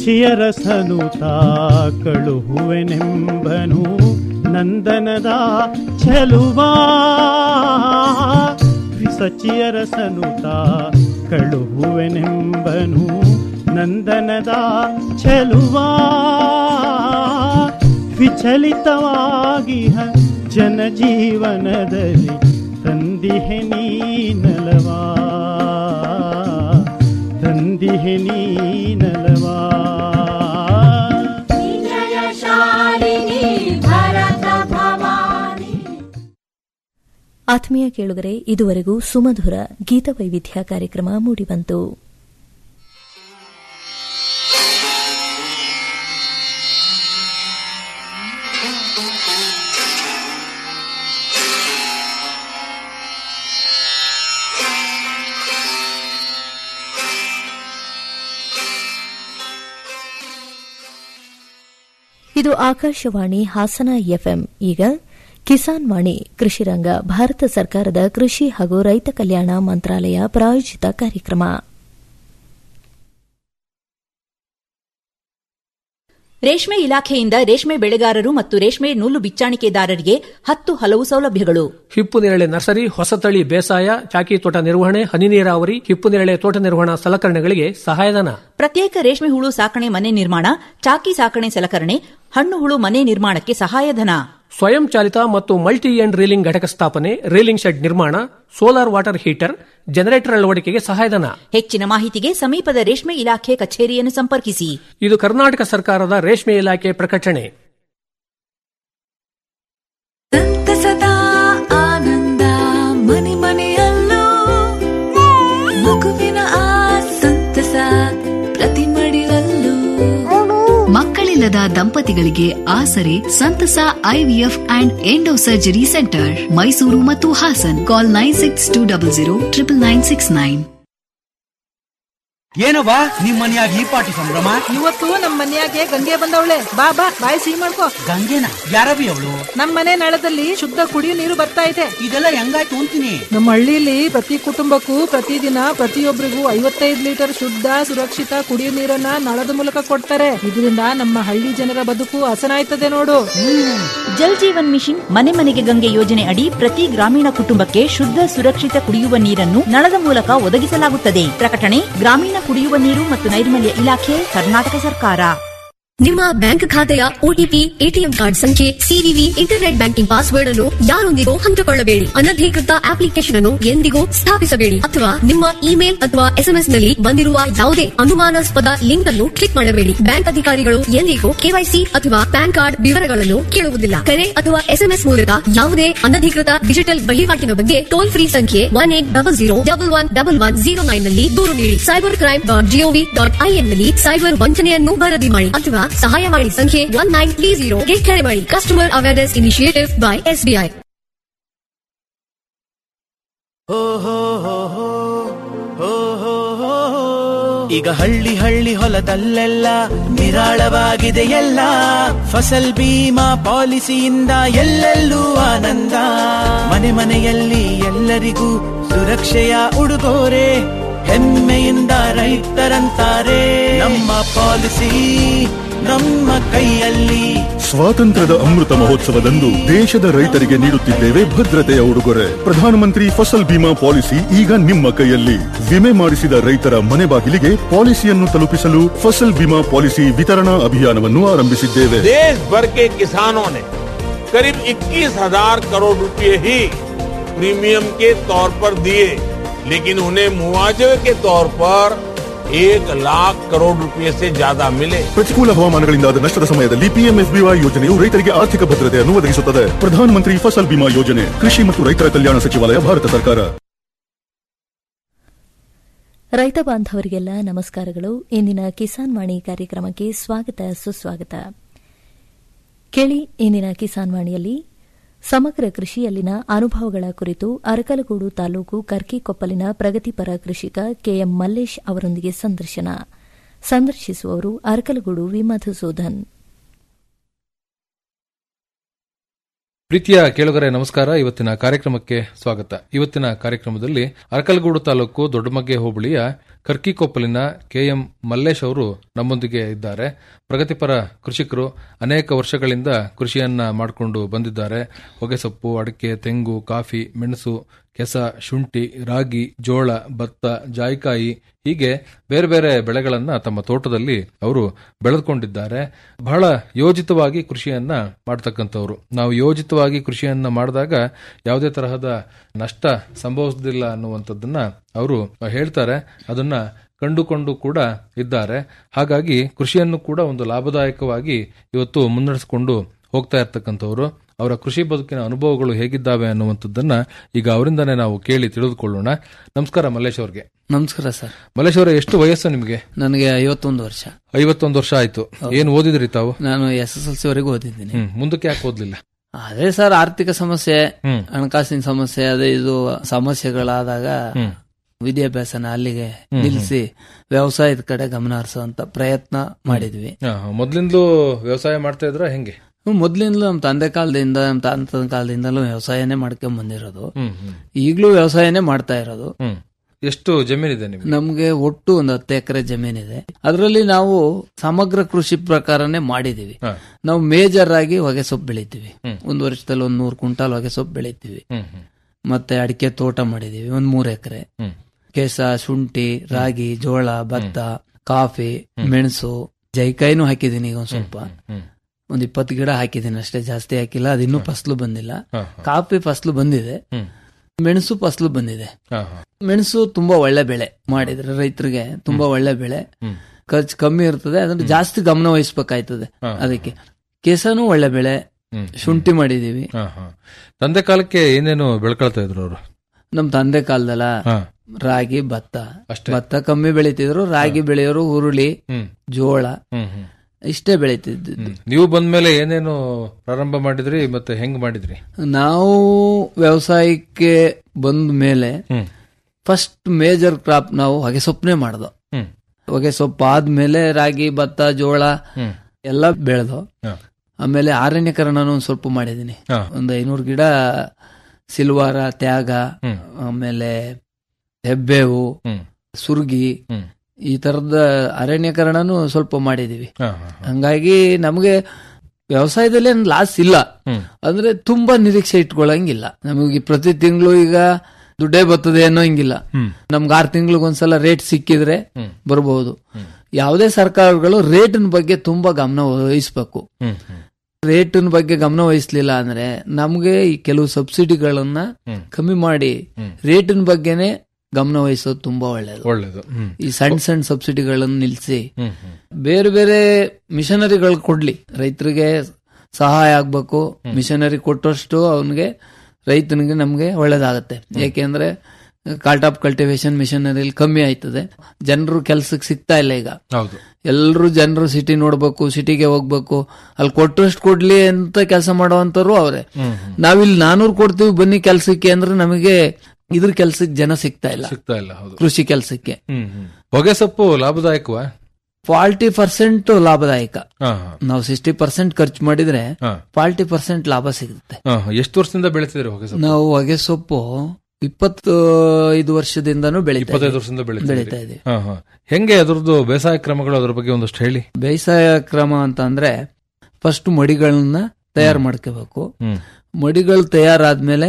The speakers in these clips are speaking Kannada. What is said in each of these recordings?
ಸಚಿಯರಸನು ತಾ ಕಳುಹುವೆನೆಂಬನು ನಂದನದ ಚೆಲುವಾ ಸಚಿಯರಸನು ತಾ ಕಳುಹುವೆನೆಂಬನು ನಂದನದ ಚೆಲುವಾ ವಿಚಲಿತವಾಗಿಹ ಜನಜೀವನದಲ್ಲಿ ತಂದಿಹೆ ನೀನಲವಾ ತಂದಿಹೆ ನೀನಲವಾ ವಿಜಯಶಾಲಿನಿ ಭರತ ಭವಾನಿ ಆತ್ಮೀಯ ಕೇಳುಗರೆ ಇದುವರೆಗೂ ಸುಮಧುರ ಗೀತವೈವಿಧ್ಯ ಕಾರ್ಯಕ್ರಮ ಮೂಡಿಬಂತು ಇದು ಆಕಾಶವಾಣಿ ಹಾಸನ ಎಫ್ಎಂ ಈಗ ಕಿಸಾನ್ ವಾಣಿ ಕೃಷಿರಂಗ ಭಾರತ ಸರ್ಕಾರದ ಕೃಷಿ ಹಾಗೂ ರೈತ ಕಲ್ಯಾಣ ಮಂತ್ರಾಲಯ ಪ್ರಾಯೋಜಿತ ಕಾರ್ಯಕ್ರಮ ರೇಷ್ಮೆ ಇಲಾಖೆಯಿಂದ ರೇಷ್ಮೆ ಬೆಳೆಗಾರರು ಮತ್ತು ರೇಷ್ಮೆ ನೂಲು ಬಿಚ್ಚಾಣಿಕೆದಾರರಿಗೆ ಹತ್ತು ಹಲವು ಸೌಲಭ್ಯಗಳು ಹಿಪ್ಪು ನೇರಳೆ ನರ್ಸರಿ ಹೊಸತಳಿ ಬೇಸಾಯ ಚಾಕಿ ತೋಟ ನಿರ್ವಹಣೆ ಹನಿ ನೀರಾವರಿ ಹಿಪ್ಪು ನೇರಳೆ ತೋಟ ನಿರ್ವಹಣಾ ಸಲಕರಣೆಗಳಿಗೆ ಸಹಾಯಧನ ಪ್ರತ್ಯೇಕ ರೇಷ್ಮೆ ಹುಳು ಸಾಕಣೆ ಮನೆ ನಿರ್ಮಾಣ ಚಾಕಿ ಸಾಕಣೆ ಸಲಕರಣೆ ಹಣ್ಣು ಹುಳು ಮನೆ ನಿರ್ಮಾಣಕ್ಕೆ ಸಹಾಯಧನ ಸ್ವಯಂ ಚಾಲಿತ ಮತ್ತು ಮಲ್ಟಿ ಎಂಡ್ ರೀಲಿಂಗ್ ಘಟಕ ಸ್ಥಾಪನೆ ರೀಲಿಂಗ್ ಶೆಡ್ ನಿರ್ಮಾಣ ಸೋಲಾರ್ ವಾಟರ್ ಹೀಟರ್ ಜನರೇಟರ್ ಅಳವಡಿಕೆಗೆ ಸಹಾಯಧನ ಹೆಚ್ಚಿನ ಮಾಹಿತಿಗೆ ಸಮೀಪದ ರೇಷ್ಮೆ ಇಲಾಖೆ ಕಚೇರಿಯನ್ನು ಸಂಪರ್ಕಿಸಿ ಇದು ಕರ್ನಾಟಕ ಸರ್ಕಾರದ ರೇಷ್ಮೆ ಇಲಾಖೆ ಪ್ರಕಟಣೆ ಸಂತಸದ ಆನಂದ ಮನೆ ಮನೆಯಲ್ಲೂ ಮಗುವಿನ ಆ ಸಂತಸ ಪ್ರತಿ ಮಡಿಲಲ್ಲೂ ಮಕ್ಕಳಿಲ್ಲದ ದಂಪತಿಗಳಿಗೆ ಆಸರೆ ಸಂತಸ IVF and endo surgery centre Mysuru ಮತ್ತು Hassan call nine six two double zero triple nine six nine ಏನವ್ವ ನಿಮ್ ಮನ್ಯಾಗ ಈ ಪಾಟಿ ಸಂಭ್ರಮ ಇವತ್ತು ನಮ್ ಮನ್ಯಾಗೆ ಗಂಗೆ ಬಂದವಳೆ ಬಾ ಬಾ ಬಾಯಿ ಸಿಹಿ ಮಾಡ್ಕೋ ಗಂಗೆನ ಯಾರವಿ ಅವಳು ನಮ್ ಮನೆ ನಳದಲ್ಲಿ ಶುದ್ಧ ಕುಡಿಯೋ ನೀರು ಬರ್ತಾ ಇದೆ ಇದೆಲ್ಲ ಹೆಂಗಾಯ್ತು ಅಂತೀನಿ ನಮ್ಮ ಹಳ್ಳಿಲಿ ಪ್ರತಿ ಕುಟುಂಬಕ್ಕೂ ಪ್ರತಿದಿನ ಪ್ರತಿಯೊಬ್ಬರಿಗೂ ಐವತ್ತೈದು ಲೀಟರ್ ಶುದ್ಧ ಸುರಕ್ಷಿತ ಕುಡಿಯೋ ನೀರನ್ನ ನಳದ ಮೂಲಕ ಕೊಡ್ತಾರೆ ಇದರಿಂದ ನಮ್ಮ ಹಳ್ಳಿ ಜನರ ಬದುಕು ಹಸನಾಯ್ತದೆ ನೋಡು ಜಲ್ ಜೀವನ್ ಮಿಷನ್ ಮನೆ ಮನೆಗೆ ಗಂಗೆ ಯೋಜನೆ ಅಡಿ ಪ್ರತಿ ಗ್ರಾಮೀಣ ಕುಟುಂಬಕ್ಕೆ ಶುದ್ಧ ಸುರಕ್ಷಿತ ಕುಡಿಯುವ ನೀರನ್ನು ನಳದ ಮೂಲಕ ಒದಗಿಸಲಾಗುತ್ತದೆ ಪ್ರಕಟಣೆ ಗ್ರಾಮೀಣ ಕುಡಿಯುವ ನೀರು ಮತ್ತು ನೈರ್ಮಲ್ಯ ಇಲಾಖೆ ಕರ್ನಾಟಕ ಸರ್ಕಾರ ನಿಮ್ಮ ಬ್ಯಾಂಕ್ ಖಾತೆಯ ಒಟಿಪಿ ಎಟಿಎಂ ಕಾರ್ಡ್ ಸಂಖ್ಯೆ ಸಿವಿವಿ ಇಂಟರ್ನೆಟ್ ಬ್ಯಾಂಕಿಂಗ್ ಪಾಸ್ವರ್ಡ್ ಅನ್ನು ಯಾರೊಂದಿಗೂ ಹಂಚಿಕೊಳ್ಳಬೇಡಿ ಅನಧಿಕೃತ ಅಪ್ಲಿಕೇಶನ್ ಅನ್ನು ಎಂದಿಗೂ ಸ್ಥಾಪಿಸಬೇಡಿ ಅಥವಾ ನಿಮ್ಮ ಇಮೇಲ್ ಅಥವಾ ಎಸ್ಎಂಎಸ್ ನಲ್ಲಿ ಬಂದಿರುವ ಯಾವುದೇ ಅನುಮಾನಾಸ್ಪದ ಲಿಂಕ್ ಅನ್ನು ಕ್ಲಿಕ್ ಮಾಡಬೇಡಿ ಬ್ಯಾಂಕ್ ಅಧಿಕಾರಿಗಳು ಎಂದಿಗೂ ಕೆವೈಸಿ ಅಥವಾ ಪ್ಯಾನ್ ಕಾರ್ಡ್ ವಿವರಗಳನ್ನು ಕೇಳುವುದಿಲ್ಲ ಕರೆ ಅಥವಾ ಎಸ್ಎಂಎಸ್ ಮೂಲಕ ಯಾವುದೇ ಅನಧಿಕೃತ ಡಿಜಿಟಲ್ ವಹಿವಾಟಿನ ಬಗ್ಗೆ ಟೋಲ್ ಫ್ರೀ ಸಂಖ್ಯೆ one eight double zero double one double one zero nine ನಲ್ಲಿ ದೂರು ನೀಡಿ cyber crime dot G O V dot I N ನಲ್ಲಿ ಸೈಬರ್ ವಂಚನೆಯನ್ನು ವರದಿ ಮಾಡಿ ಅಥವಾ ಸಹಾಯ ಮಾಡಿ ಸಂಖ್ಯೆ ಒನ್ ನೈನ್ ತ್ರೀ ಜೀರೋಗೆ ಕರೆ ಮಾಡಿ customer awareness initiative by SBI ಈಗ ಹಳ್ಳಿ ಹಳ್ಳಿ ಹೊಲದಲ್ಲೆಲ್ಲ ನಿರಾಳವಾಗಿದೆ ಎಲ್ಲ ಫಸಲ್ ಬೀಮಾ ಪಾಲಿಸಿಯಿಂದ ಎಲ್ಲೆಲ್ಲೂ ಆನಂದ ಮನೆ ಮನೆಯಲ್ಲಿ ಎಲ್ಲರಿಗೂ ಸುರಕ್ಷೆಯ ಉಡುಗೊರೆ ಹೆಮ್ಮೆಯಿಂದ ರೈತರಂತಾರೆ ನಮ್ಮ ಪಾಲಿಸಿ ನಮ್ಮ ಕೈಯಲ್ಲಿ ಸ್ವಾತಂತ್ರ್ಯದ ಅಮೃತ ಮಹೋತ್ಸವದಂದು ದೇಶದ ರೈತರಿಗೆ ನೀಡುತ್ತಿದ್ದೇವೆ ಭದ್ರತೆಯ ಉಡುಗೊರೆ ಪ್ರಧಾನಮಂತ್ರಿ ಫಸಲ್ ಬಿಮಾ ಪಾಲಿಸಿ ಈಗ ನಿಮ್ಮ ಕೈಯಲ್ಲಿ ವಿಮೆ ಮಾಡಿಸಿದ ರೈತರ ಮನೆ ಬಾಗಿಲಿಗೆ ಪಾಲಿಸಿಯನ್ನು ತಲುಪಿಸಲು ಫಸಲ್ ಬಿಮಾ ಪಾಲಿಸಿ ವಿತರಣಾ ಅಭಿಯಾನವನ್ನು ಆರಂಭಿಸಿದ್ದೇವೆ देश भर के किसानों ने करीब 21,000 करोड़ रुपए ही प्रीमियम के तौर पर दिए लेकिन उन्हें मुआवजे के तौर पर एक लाख करोड़ रुपए से ज्यादा मिले ಪ್ರತಿಕೂಲ ಹವಾಮಾನಗಳಿಂದಾದ ನಷ್ಟದ ಸಮಯದಲ್ಲಿ ಪಿಎಂಎಫ್ಬಿವೈ ಯೋಜನೆಯು ರೈತರಿಗೆ ಆರ್ಥಿಕ ಭದ್ರತೆಯನ್ನು ಒದಗಿಸುತ್ತದೆ ಪ್ರಧಾನಮಂತ್ರಿ ಫಸಲ್ ಬಿಮಾ ಯೋಜನೆ ಕೃಷಿ ಮತ್ತು ರೈತರ ಕಲ್ಯಾಣ ಸಚಿವಾಲಯ ಭಾರತ ಸರ್ಕಾರ ರೈತ ಬಾಂಧವರಿಗೆಲ್ಲ ನಮಸ್ಕಾರಗಳು ಇಂದಿನ ಕಿಸಾನ್ ವಾಣಿ ಕಾರ್ಯಕ್ರಮಕ್ಕೆ ಸ್ವಾಗತ ಸುಸ್ವಾಗತ ಕೇಳಿ ಇಂದಿನ ಕಿಸಾನ್ ವಾಣಿಯಲ್ಲಿ ಸಮಗ್ರ ಕೃಷಿಯಲ್ಲಿನ ಅನುಭವಗಳ ಕುರಿತು ಅರಕಲಗೂಡು ತಾಲೂಕು ಕರ್ಕಿಕೊಪ್ಪಲಿನ ಪ್ರಗತಿಪರ ಕೃಷಿಕ ಕೆಎಂ ಮಲ್ಲೇಶ್ ಅವರೊಂದಿಗೆ ಸಂದರ್ಶನ ಸಂದರ್ಶಿಸುವವರು ಅರಕಲಗೂಡು ವಿ ಮಧುಸೂದನ್ ಪ್ರೀತಿಯ ಕೇಳುಗರೆ ನಮಸ್ಕಾರ ಇವತ್ತಿನ ಕಾರ್ಯಕ್ರಮಕ್ಕೆ ಸ್ವಾಗತ ಇವತ್ತಿನ ಕಾರ್ಯಕ್ರಮದಲ್ಲಿ ಅರಕಲಗೂಡು ತಾಲೂಕು ದೊಡ್ಡಮಗ್ಗೆ ಹೋಬಳಿಯ ಕರ್ಕಿಕೊಪ್ಪಲಿನ ಕೆಎಂ ಮಲ್ಲೇಶ್ ಅವರು ನಮ್ಮೊಂದಿಗೆ ಇದ್ದಾರೆ ಪ್ರಗತಿಪರ ಕೃಷಿಕರು ಅನೇಕ ವರ್ಷಗಳಿಂದ ಕೃಷಿಯನ್ನ ಮಾಡಿಕೊಂಡು ಬಂದಿದ್ದಾರೆ ಹೊಗೆಸೊಪ್ಪು ಅಡಿಕೆ ತೆಂಗು ಕಾಫಿ ಮೆಣಸು ಕೆಸ ಶುಂಠಿ ರಾಗಿ ಜೋಳ ಭತ್ತ ಜಾಯಿಕಾಯಿ ಹೀಗೆ ಬೇರೆ ಬೇರೆ ಬೆಳೆಗಳನ್ನ ತಮ್ಮ ತೋಟದಲ್ಲಿ ಅವರು ಬೆಳೆದುಕೊಂಡಿದ್ದಾರೆ ಬಹಳ ಯೋಜಿತವಾಗಿ ಕೃಷಿಯನ್ನ ಮಾಡ್ತಕ್ಕಂಥವ್ರು ನಾವು ಯೋಜಿತವಾಗಿ ಕೃಷಿಯನ್ನ ಮಾಡಿದಾಗ ಯಾವುದೇ ತರಹದ ನಷ್ಟ ಸಂಭವಿಸುವುದಿಲ್ಲ ಅನ್ನುವಂಥದ್ದನ್ನ ಅವರು ಹೇಳ್ತಾರೆ ಅದನ್ನ ಕಂಡುಕೊಂಡು ಕೂಡ ಇದ್ದಾರೆ ಹಾಗಾಗಿ ಕೃಷಿಯನ್ನು ಕೂಡ ಒಂದು ಲಾಭದಾಯಕವಾಗಿ ಇವತ್ತು ಮುನ್ನಡೆಸಿಕೊಂಡು ಹೋಗ್ತಾ ಇರ್ತಕ್ಕಂಥವ್ರು ಅವರ ಕೃಷಿ ಬದುಕಿನ ಅನುಭವಗಳು ಹೇಗಿದ್ದಾವೆ ಅನ್ನುವಂಥದ್ದನ್ನ ಈಗ ಅವರಿಂದನೇ ನಾವು ಕೇಳಿ ತಿಳಿದುಕೊಳ್ಳೋಣ ನಮಸ್ಕಾರ ಮಲ್ಲೇಶ್ ಅವ್ರಿಗೆ ನಮಸ್ಕಾರ ಸರ್ ಮಲ್ಲೇಶ್ ಅವರೇ ಎಷ್ಟು ವಯಸ್ಸು ನಿಮಗೆ ನನಗೆ ಐವತ್ತೊಂದು ವರ್ಷ ಐವತ್ತೊಂದು ವರ್ಷ ಆಯ್ತು ಏನ್ ಓದಿದ್ರಿ ತಾವು ನಾನು ಎಸ್ ಎಸ್ ಎಲ್ ಸಿ ವರೆಗೂ ಓದಿದ್ದೀನಿ ಹ್ಮ್ ಮುಂದಕ್ಕೆ ಯಾಕೆ ಓದ್ಲಿಲ್ಲ ಅದೇ ಸರ್ ಆರ್ಥಿಕ ಸಮಸ್ಯೆ ಹ್ಮ್. ಹಣಕಾಸಿನ ಸಮಸ್ಯೆ ಅದೇ ಇದು ಸಮಸ್ಯೆಗಳಾದಾಗ ಹ್ಮ್. ವಿದ್ಯಾಭ್ಯಾಸನ ಅಲ್ಲಿಗೆ ಹ್ಮ್. ನಿಲ್ಲಿಸಿ ವ್ಯವಸಾಯದ ಕಡೆ ಗಮನ ಹರಿಸುವಂತ ಪ್ರಯತ್ನ ಮಾಡಿದ್ವಿ ಹಾ, ಹಾ. ಮೊದ್ಲಿಂದಲೂ ವ್ಯವಸಾಯ ಮಾಡ್ತಾ ಇದ್ರ ಹೆಂಗೆ ಮೊದ್ಲಿಂದಲೂ ನಮ್ಮ ತಂದೆ ಕಾಲದಿಂದ ನಮ್ಮ ತಾತನ ಕಾಲದಿಂದಲೂ ವ್ಯವಸಾಯನೇ ಮಾಡ್ಕೊಂಡ್ ಬಂದಿರೋದು ಹ್ಮ್ ಹ್ಮ್ ಈಗಲೂ ವ್ಯವಸಾಯನೇ ಮಾಡ್ತಾ ಇರೋದು ಹ್ಮ್ ಎಷ್ಟು ಜಮೀನಿದೆ ನಿಮ್ಗೆ ನಮ್ಗೆ ಒಟ್ಟು ಒಂದು ಹತ್ತು ಎಕರೆ ಜಮೀನಿದೆ ಅದರಲ್ಲಿ ನಾವು ಸಮಗ್ರ ಕೃಷಿ ಪ್ರಕಾರನೇ ಮಾಡಿದೀವಿ ಹಾ. ನಾವು ಮೇಜರ್ ಆಗಿ ಹೊಗೆ ಸೊಪ್ಪು ಬೆಳಿತೀವಿ ಹ್ಮ್. ಒಂದು ವರ್ಷದಲ್ಲಿ ಒಂದ್ ನೂರು ಕ್ವಿಂಟಾಲ್ ಹೊಗೆ ಸೊಪ್ಪು ಬೆಳಿತೀವಿ ಹ್ಮ್ ಹ್ಮ್ ಮತ್ತೆ ಅಡಿಕೆ ತೋಟ ಮಾಡಿದೀವಿ ಒಂದ್ ಮೂರ್ ಎಕರೆ ಹ್ಮ್. ಕೇಸ ಶುಂಠಿ ರಾಗಿ ಜೋಳ ಭತ್ತ ಕಾಫಿ ಮೆಣಸು ಜೈಕಾಯಿನೂ ಹಾಕಿದೀನಿ ಈಗ ಒಂದ್ ಸ್ವಲ್ಪ ಹ್ಮ್. ಒಂದ್ ಇಪ್ಪತ್ತು ಗಿಡ ಹಾಕಿದೀನಿ ಅಷ್ಟೇ ಜಾಸ್ತಿ ಹಾಕಿಲ್ಲ ಅದಿನ್ನೂ ಫಸಲು ಬಂದಿಲ್ಲ ಹಾ, ಕಾಫಿ ಫಸಲು ಬಂದಿದೆ ಹ್ಮ್. ಮೆಣಸು ಫಸಲು ಬಂದಿದೆ ಹಾ, ಹಾ. ಮೆಣಸು ತುಂಬಾ ಒಳ್ಳೆ ಬೆಳೆ ಮಾಡಿದ್ರೆ ರೈತರಿಗೆ ತುಂಬಾ ಒಳ್ಳೆ ಬೆಳೆ ಹ್ಮ್. ಖರ್ಚು ಕಮ್ಮಿ ಇರ್ತದೆ ಅದನ್ನ ಜಾಸ್ತಿ ಗಮನ ವಹಿಸ್ಬೇಕಾಯ್ತದೆ ಹಾ. ಅದಕ್ಕೆ ಕೇಸನೂ ಒಳ್ಳೆ ಬೆಳೆ ಹ್ಮ್. ಶುಂಠಿ ಮಾಡಿದೀವಿ ಹಾ, ಹಾ. ತಂದೆ ಕಾಲಕ್ಕೆ ಏನೇನು ಬೆಳ್ಕೊಳ್ತಾ ಇದ್ರು ಅವರು ನಮ್ ತಂದೆ ಕಾಲದಲ್ಲ ಹಾ. ರಾಗಿ ಭತ್ತ ಅಷ್ಟೇ. ಭತ್ತ ಕಮ್ಮಿ ಬೆಳಿತಿದ್ರು ರಾಗಿ ಬೆಳೆಯೋರು ಹುರುಳಿ ಹ್ಮ್. ಜೋಳ ಹ್ಮ್ ಹ್ಮ್ ಇಷ್ಟೇ ಬೆಳಿತಿದ್ದು ಹ್ಮ್. ನೀವು ಬಂದ್ಮೇಲೆ ಏನೇನು ಪ್ರಾರಂಭ ಮಾಡಿದ್ರಿ ಮತ್ತೆ ಹೆಂಗ್ ಮಾಡಿದ್ರಿ ನಾವು ವ್ಯವಸಾಯಕ್ಕೆ ಬಂದ ಮೇಲೆ ಹ್ಮ್. ಫಸ್ಟ್ ಮೇಜರ್ ಕ್ರಾಪ್ ನಾವು ಹೊಗೆ ಸೊಪ್ಪನೆ ಮಾಡ್ದು ಹ್ಮ್. ಹೊಗೆ ಸೊಪ್ಪು ಆದ್ಮೇಲೆ ರಾಗಿ ಭತ್ತ ಜೋಳ ಹ್ಮ್. ಎಲ್ಲ ಬೆಳೆದು ಹಾ. ಆಮೇಲೆ ಅರಣ್ಯಕರಣನೂ ಒಂದ್ ಸ್ವಲ್ಪ ಮಾಡಿದೀನಿ ಹಾ. ಒಂದು ಐನೂರು ಗಿಡ ಸಿಲ್ವಾರ ತ್ಯಾಗ ಹ್ಮ್. ಆಮೇಲೆ ಹೆಬ್ಬೇವು ಹ್ಮ್. ಸುರ್ಗಿ ಹ್ಮ್. ಈ ತರದ ಅರಣ್ಯಕರಣನೂ ಸ್ವಲ್ಪ ಮಾಡಿದೀವಿ ಹಾ, ಹಾ, ಹಾ. ಹಂಗಾಗಿ ನಮಗೆ ವ್ಯವಸಾಯದಲ್ಲಿ ಏನ್ ಲಾಸ್ ಇಲ್ಲ ಹ್ಮ್. ಅಂದ್ರೆ ತುಂಬಾ ನಿರೀಕ್ಷೆ ಇಟ್ಕೊಳ್ಳಂಗಿಲ್ಲ ನಮಗೆ ಪ್ರತಿ ತಿಂಗಳು ಈಗ ದುಡ್ಡೇ ಬರ್ತದೆ ಅನ್ನೋ ಹಿಂಗಿಲ್ಲ ಹ್ಮ್. ನಮ್ಗೆ ಆರು ತಿಂಗಳಿಗೊಂದ್ಸಲ ರೇಟ್ ಸಿಕ್ಕಿದ್ರೆ ಹ್ಮ್. ಬರಬಹುದು ಯಾವುದೇ ಸರ್ಕಾರಗಳು ರೇಟಿನ ಬಗ್ಗೆ ತುಂಬಾ ಗಮನ ವಹಿಸ್ಬೇಕು ಹ್ಮ್. ಹ್ಮ್. ರೇಟಿನ ಬಗ್ಗೆ ಗಮನ ವಹಿಸ್ಲಿಲ್ಲ ಅಂದ್ರೆ ನಮ್ಗೆ ಈ ಕೆಲವು ಸಬ್ಸಿಡಿಗಳನ್ನ ಹ್ಮ್. ಕಮ್ಮಿ ಮಾಡಿ ಹ್ಮ್. ರೇಟಿನ ಬಗ್ಗೆನೆ ಗಮನ ವಹಿಸೋದು ತುಂಬಾ ಒಳ್ಳೇದು ಒಳ್ಳೇದು ಹ್ಮ್. ಈ ಸಣ್ಣ ಸಣ್ಣ ಸಬ್ಸಿಡಿಗಳನ್ನು ನಿಲ್ಲಿಸಿ ಹ್ಮ್. ಹ್ಮ್. ಬೇರೆ ಬೇರೆ ಮಿಷನರಿಗಳು ಕೊಡ್ಲಿ ರೈತರಿಗೆ ಸಹಾಯ ಆಗ್ಬೇಕು ಮಿಷನರಿ ಕೊಟ್ಟಷ್ಟು ಅವನಿಗೆ ರೈತನಿಗೆ ನಮ್ಗೆ ಒಳ್ಳೇದಾಗತ್ತೆ ಯಾಕೆಂದ್ರೆ ಕಾರ್ಟ್ ಆಫ್ ಕಲ್ಟಿವೇಶನ್ ಮಿಷನರಿ ಕಮ್ಮಿ ಆಯ್ತದೆ ಜನರು ಕೆಲ್ಸಕ್ಕೆ ಸಿಗ್ತಾ ಇಲ್ಲ ಈಗ ಹೌದು ಎಲ್ಲರೂ ಜನರು ಸಿಟಿ ನೋಡ್ಬೇಕು ಸಿಟಿಗೆ ಹೋಗ್ಬೇಕು ಅಲ್ಲಿ ಕೊಟ್ಟಷ್ಟು ಕೊಡ್ಲಿ ಅಂತ ಕೆಲಸ ಮಾಡುವಂತರು ಅವ್ರೆ ಹ್ಮ್. ನಾವಿಲ್ಲಿ ನಾನೂರು ಕೊಡ್ತೀವಿ ಬನ್ನಿ ಕೆಲ್ಸಕ್ಕೆ ಅಂದ್ರೆ ನಮಗೆ ಇದ್ರ ಕೆಲ್ಸಕ್ಕೆ ಜನ ಸಿಗ್ತಾ ಇಲ್ಲ ಸಿಗ್ತಾ ಇಲ್ಲ ಹೌದು ಕೃಷಿ ಕೆಲ್ಸಕ್ಕೆ ಹ್ಮ್ ಹ್ಮ್. ಹೊಗೆ ಸೊಪ್ಪು ಲಾಭದಾಯಕವಾ ಫಾರ್ಟಿ ಪರ್ಸೆಂಟ್ ಲಾಭದಾಯಕ ಹಾ, ಹಾ. ನಾವು ಸಿಕ್ಸ್ಟಿ ಪರ್ಸೆಂಟ್ ಖರ್ಚು ಮಾಡಿದ್ರೆ ಹಾ. ಫಾರ್ಟಿ ಪರ್ಸೆಂಟ್ ಲಾಭ ಸಿಗುತ್ತೆ ಹಾ, ಹಾ. ಎಷ್ಟು ವರ್ಷದಿಂದ ಬೆಳೆತಿದ್ರಿ ಹೊಗೆ ಸೊಪ್ಪು ನಾವು ಹೊಗೆ ಸೊಪ್ಪು ಇಪ್ಪತ್ತು ಐದು ವರ್ಷದಿಂದನೂ ಬೆಳೀತಾ ಇಪ್ಪತ್ತೈದು ಇದ್ದೀವಿ. ವರ್ಷದಿಂದ ಬೆಳೀತಾ ಬೆಳೀತಾ ಇದೀವಿ ಹಾ ಹಾ ಹೆಂಗೆ ಅದ್ರದ್ದು ಬೇಸಾಯ ಕ್ರಮಗಳು ಅದ್ರ ಬಗ್ಗೆ ಒಂದಷ್ಟು ಹೇಳಿ ಬೇಸಾಯ ಕ್ರಮ ಅಂತ ಅಂದ್ರೆ ಫಸ್ಟ್ ಮಡಿಗಳನ್ನ ತಯಾರು ಮಾಡ್ಕೋಬೇಕು ಹ್ಮ್. ಮಡಿಗಳು ತಯಾರಾದ್ಮೇಲೆ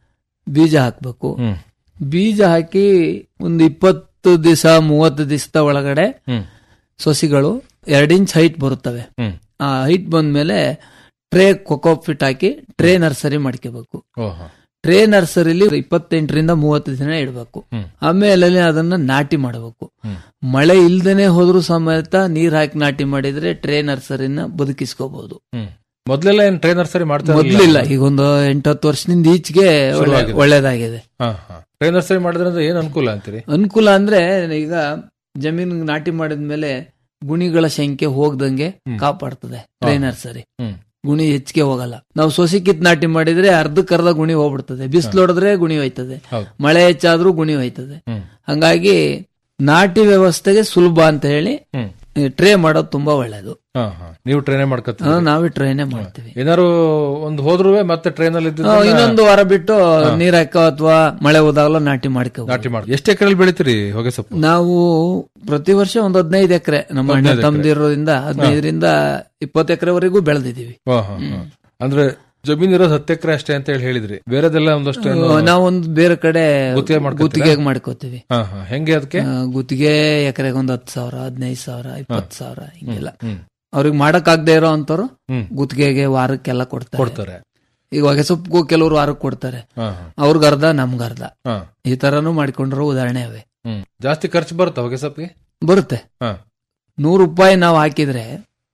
ಬೀಜ ಹಾಕ್ಬೇಕು ಹ್ಮ್. ಬೀಜ ಹಾಕಿ ಒಂದು ಇಪ್ಪತ್ತು ದಿವಸ ಮೂವತ್ತು ದಿವಸದ ಒಳಗಡೆ ಹ್ಮ್. ಸೊಸಿಗಳು ಎರಡು ಇಂಚ್ ಹೈಟ್ ಬರುತ್ತವೆ ಹ್ಮ್. ಆ ಹೈಟ್ ಬಂದ್ಮೇಲೆ ಟ್ರೇ ಕೊಕೋಫಿಟ್ ಹಾಕಿ ಟ್ರೇ ನರ್ಸರಿ ಮಾಡ್ಕೋಬೇಕು ಓಹೋ ಟ್ರೇ ನರ್ಸರಿಲಿ ಇಪ್ಪತ್ತೆಂಟರಿಂದ ಮೂವತ್ತು ದಿನ ಇಡಬೇಕು ಹ್ಮ್. ಆಮೇಲೆ ಅದನ್ನ ನಾಟಿ ಮಾಡಬೇಕು ಹ್ಮ್. ಮಳೆ ಇಲ್ದೇನೆ ಹೋದ್ರೂ ಸಮೇತ ನೀರ್ ಹಾಕಿ ನಾಟಿ ಮಾಡಿದ್ರೆ ಟ್ರೇ ನರ್ಸರಿನ ಬದುಕಿಸ್ಕೋಬಹುದು ಹ್ಮ್ ಮೊದ್ಲೆಲ್ಲ ಏನ್ ಟ್ರೈ ನರ್ಸರಿ ಮಾಡ್ತಾ ಮೊದ್ಲಿಲ್ಲ ಈಗ ಒಂದು ಎಂಟತ್ತು ವರ್ಷದಿಂದ ಈಚೆಗೆ ಒಳ್ಳೆ- ಶುರುವಾಗಿದೆ. ಒಳ್ಳೇದಾಗಿದೆ ಹಾ ಹಾ ಟ್ರೈ ನರ್ಸರಿ ಮಾಡಿದ್ರಿಂದ ಏನ್ ಅನುಕೂಲ ಅಂತೀರಿ ಅನುಕೂಲ ಅಂದ್ರೆ ಈಗ ಜಮೀನ್ ನಾಟಿ ಮಾಡಿದ್ಮೇಲೆ ಗುಣಿಗಳ ಸಂಖ್ಯೆ ಹೋಗ್ದಂಗೆ ಕಾಪಾಡ್ತದೆ ಟ್ರೇ ನರ್ಸರಿ ಹ್ಮ್. ಗುಣಿ ಹೆಚ್ಚಿಗೆ ಹೋಗಲ್ಲ ನಾವು ಸೊಸಿ ಕಿತ್ ನಾಟಿ ಮಾಡಿದ್ರೆ ಅರ್ಧಕ್ಕರ್ಧ ಗುಣಿ ಹೋಗ್ಬಿಡ್ತದೆ ಬಿಸಿಲು ಹೊಡೆದ್ರೆ ಗುಣಿ ಹೋಯ್ತದೆ ಹೌದು. ಮಳೆ ಹೆಚ್ಚಾದ್ರೂ ಗುಣಿ ಹೋಯ್ತದೆ ಹ್ಮ್. ಹಂಗಾಗಿ ನಾಟಿ ವ್ಯವಸ್ಥೆಗೆ ಸುಲಭ ಅಂತ ಹೇಳಿ ಹ್ಮ್. ಟ್ರೇ ಮಾಡೋದು ತುಂಬಾ ಒಳ್ಳೇದು ಹಾ ಹಾ ನೀವು ಟ್ರೈನೇ ಮಾಡ್ಕೊತೀರಿ ಹಾ, ನಾವೇ ಟ್ರೈನೇ ಮಾಡ್ತೀವಿ ಏನಾರು ಒಂದು ಹೋದ್ರು ಮತ್ತೆ ಟ್ರೈನ್ ಅಲ್ಲಿ ಆ, ಇನ್ನೊಂದು ವಾರ ಬಿಟ್ಟು ನೀರ್ ಹಾಕೋ ಅಥವಾ ಮಳೆ ಹೋದಾಗಲ ನಾಟಿ ಮಾಡ್ಕೋ ನಾಟಿ ಮಾಡಿ ಎಷ್ಟು ಎಕರೆಲ್ಲಿ ಬೆಳಿತೀರಿ ಹೊಗೆ ಸೊಪ್ಪು ನಾವು ಪ್ರತಿ ವರ್ಷ ಒಂದು ಹದಿನೈದು ಎಕರೆ ನಮ್ಮ ಅಣ್ಣ ಹದಿನೈದು ಎಕ್ರೆ. ತಮ್ಮದಿರೋದ್ರಿಂದ ಹದಿನೈದರಿಂದ ಇಪ್ಪತ್ತು ಎಕರೆವರೆಗೂ ಬೆಳೆದಿದ್ದೀವಿ ಹಾ, ಹಾ, ಹಾ. ಅಂದ್ರೆ ಜಮೀನ್ ಇರೋದು ಹತ್ತು ಎಕರೆ ಅಷ್ಟೇ ಅಂತ ಹೇಳಿ ಹೇಳಿದ್ರಿ ಬೇರೆದೆಲ್ಲ ಒಂದಷ್ಟು ಏನು- ನಾವೊಂದು ಬೇರೆ ಕಡೆ ಗುತ್ತಿಗೆ ಮಾಡ್ಕೊತೀರಾ? ಗುತ್ತಿಗೆಗೆ ಮಾಡ್ಕೋತೀವಿ ಹಾ, ಹಾ. ಹೆಂಗೆ ಅದಕ್ಕೆ ಆ, ಗುತ್ತಿಗೆ ಎಕರೆಗೆ ಒಂದು ಹತ್ತು ಸಾವಿರ ಹದಿನೈದು ಸಾವಿರ ಇಪ್ಪತ್ತು ಸಾವಿರ ಹಿಂಗೆಲ್ಲ ಹ್ಮ್. ಅವ್ರಿಗೆ ಮಾಡಕ್ ಆಗದೆ ಇರೋ ಅಂತವ್ರು ಹ್ಮ್. ಗುತ್ತಿಗೆಗೆ ವಾರಕ್ಕೆಲ್ಲ ಕೊಡ್ತಾರೆ ಕೊಡ್ತಾರೆ ಈಗ ಹೊಗೆ ಸೊಪ್ಪು ಕೆಲವರು ವಾರಕ್ಕೆ ಕೊಡ್ತಾರೆ ಹಾ, ಹಾ. ಅವ್ರಿಗೆ ಅರ್ಧ ನಮ್ಗೆ ಅರ್ಧ ಹಾ. ಈ ತರನು ಮಾಡ್ಕೊಂಡಿರೋ ಉದಾಹರಣೆ ಅವೆ ಹ್ಮ್ ಜಾಸ್ತಿ ಖರ್ಚು ಬರುತ್ತಾ ಹೊಗೆ ಸೊಪ್ಪಿಗೆ ಬರುತ್ತೆ ಹಾ. ನೂರು ರೂಪಾಯಿ ನಾವು ಹಾಕಿದ್ರೆ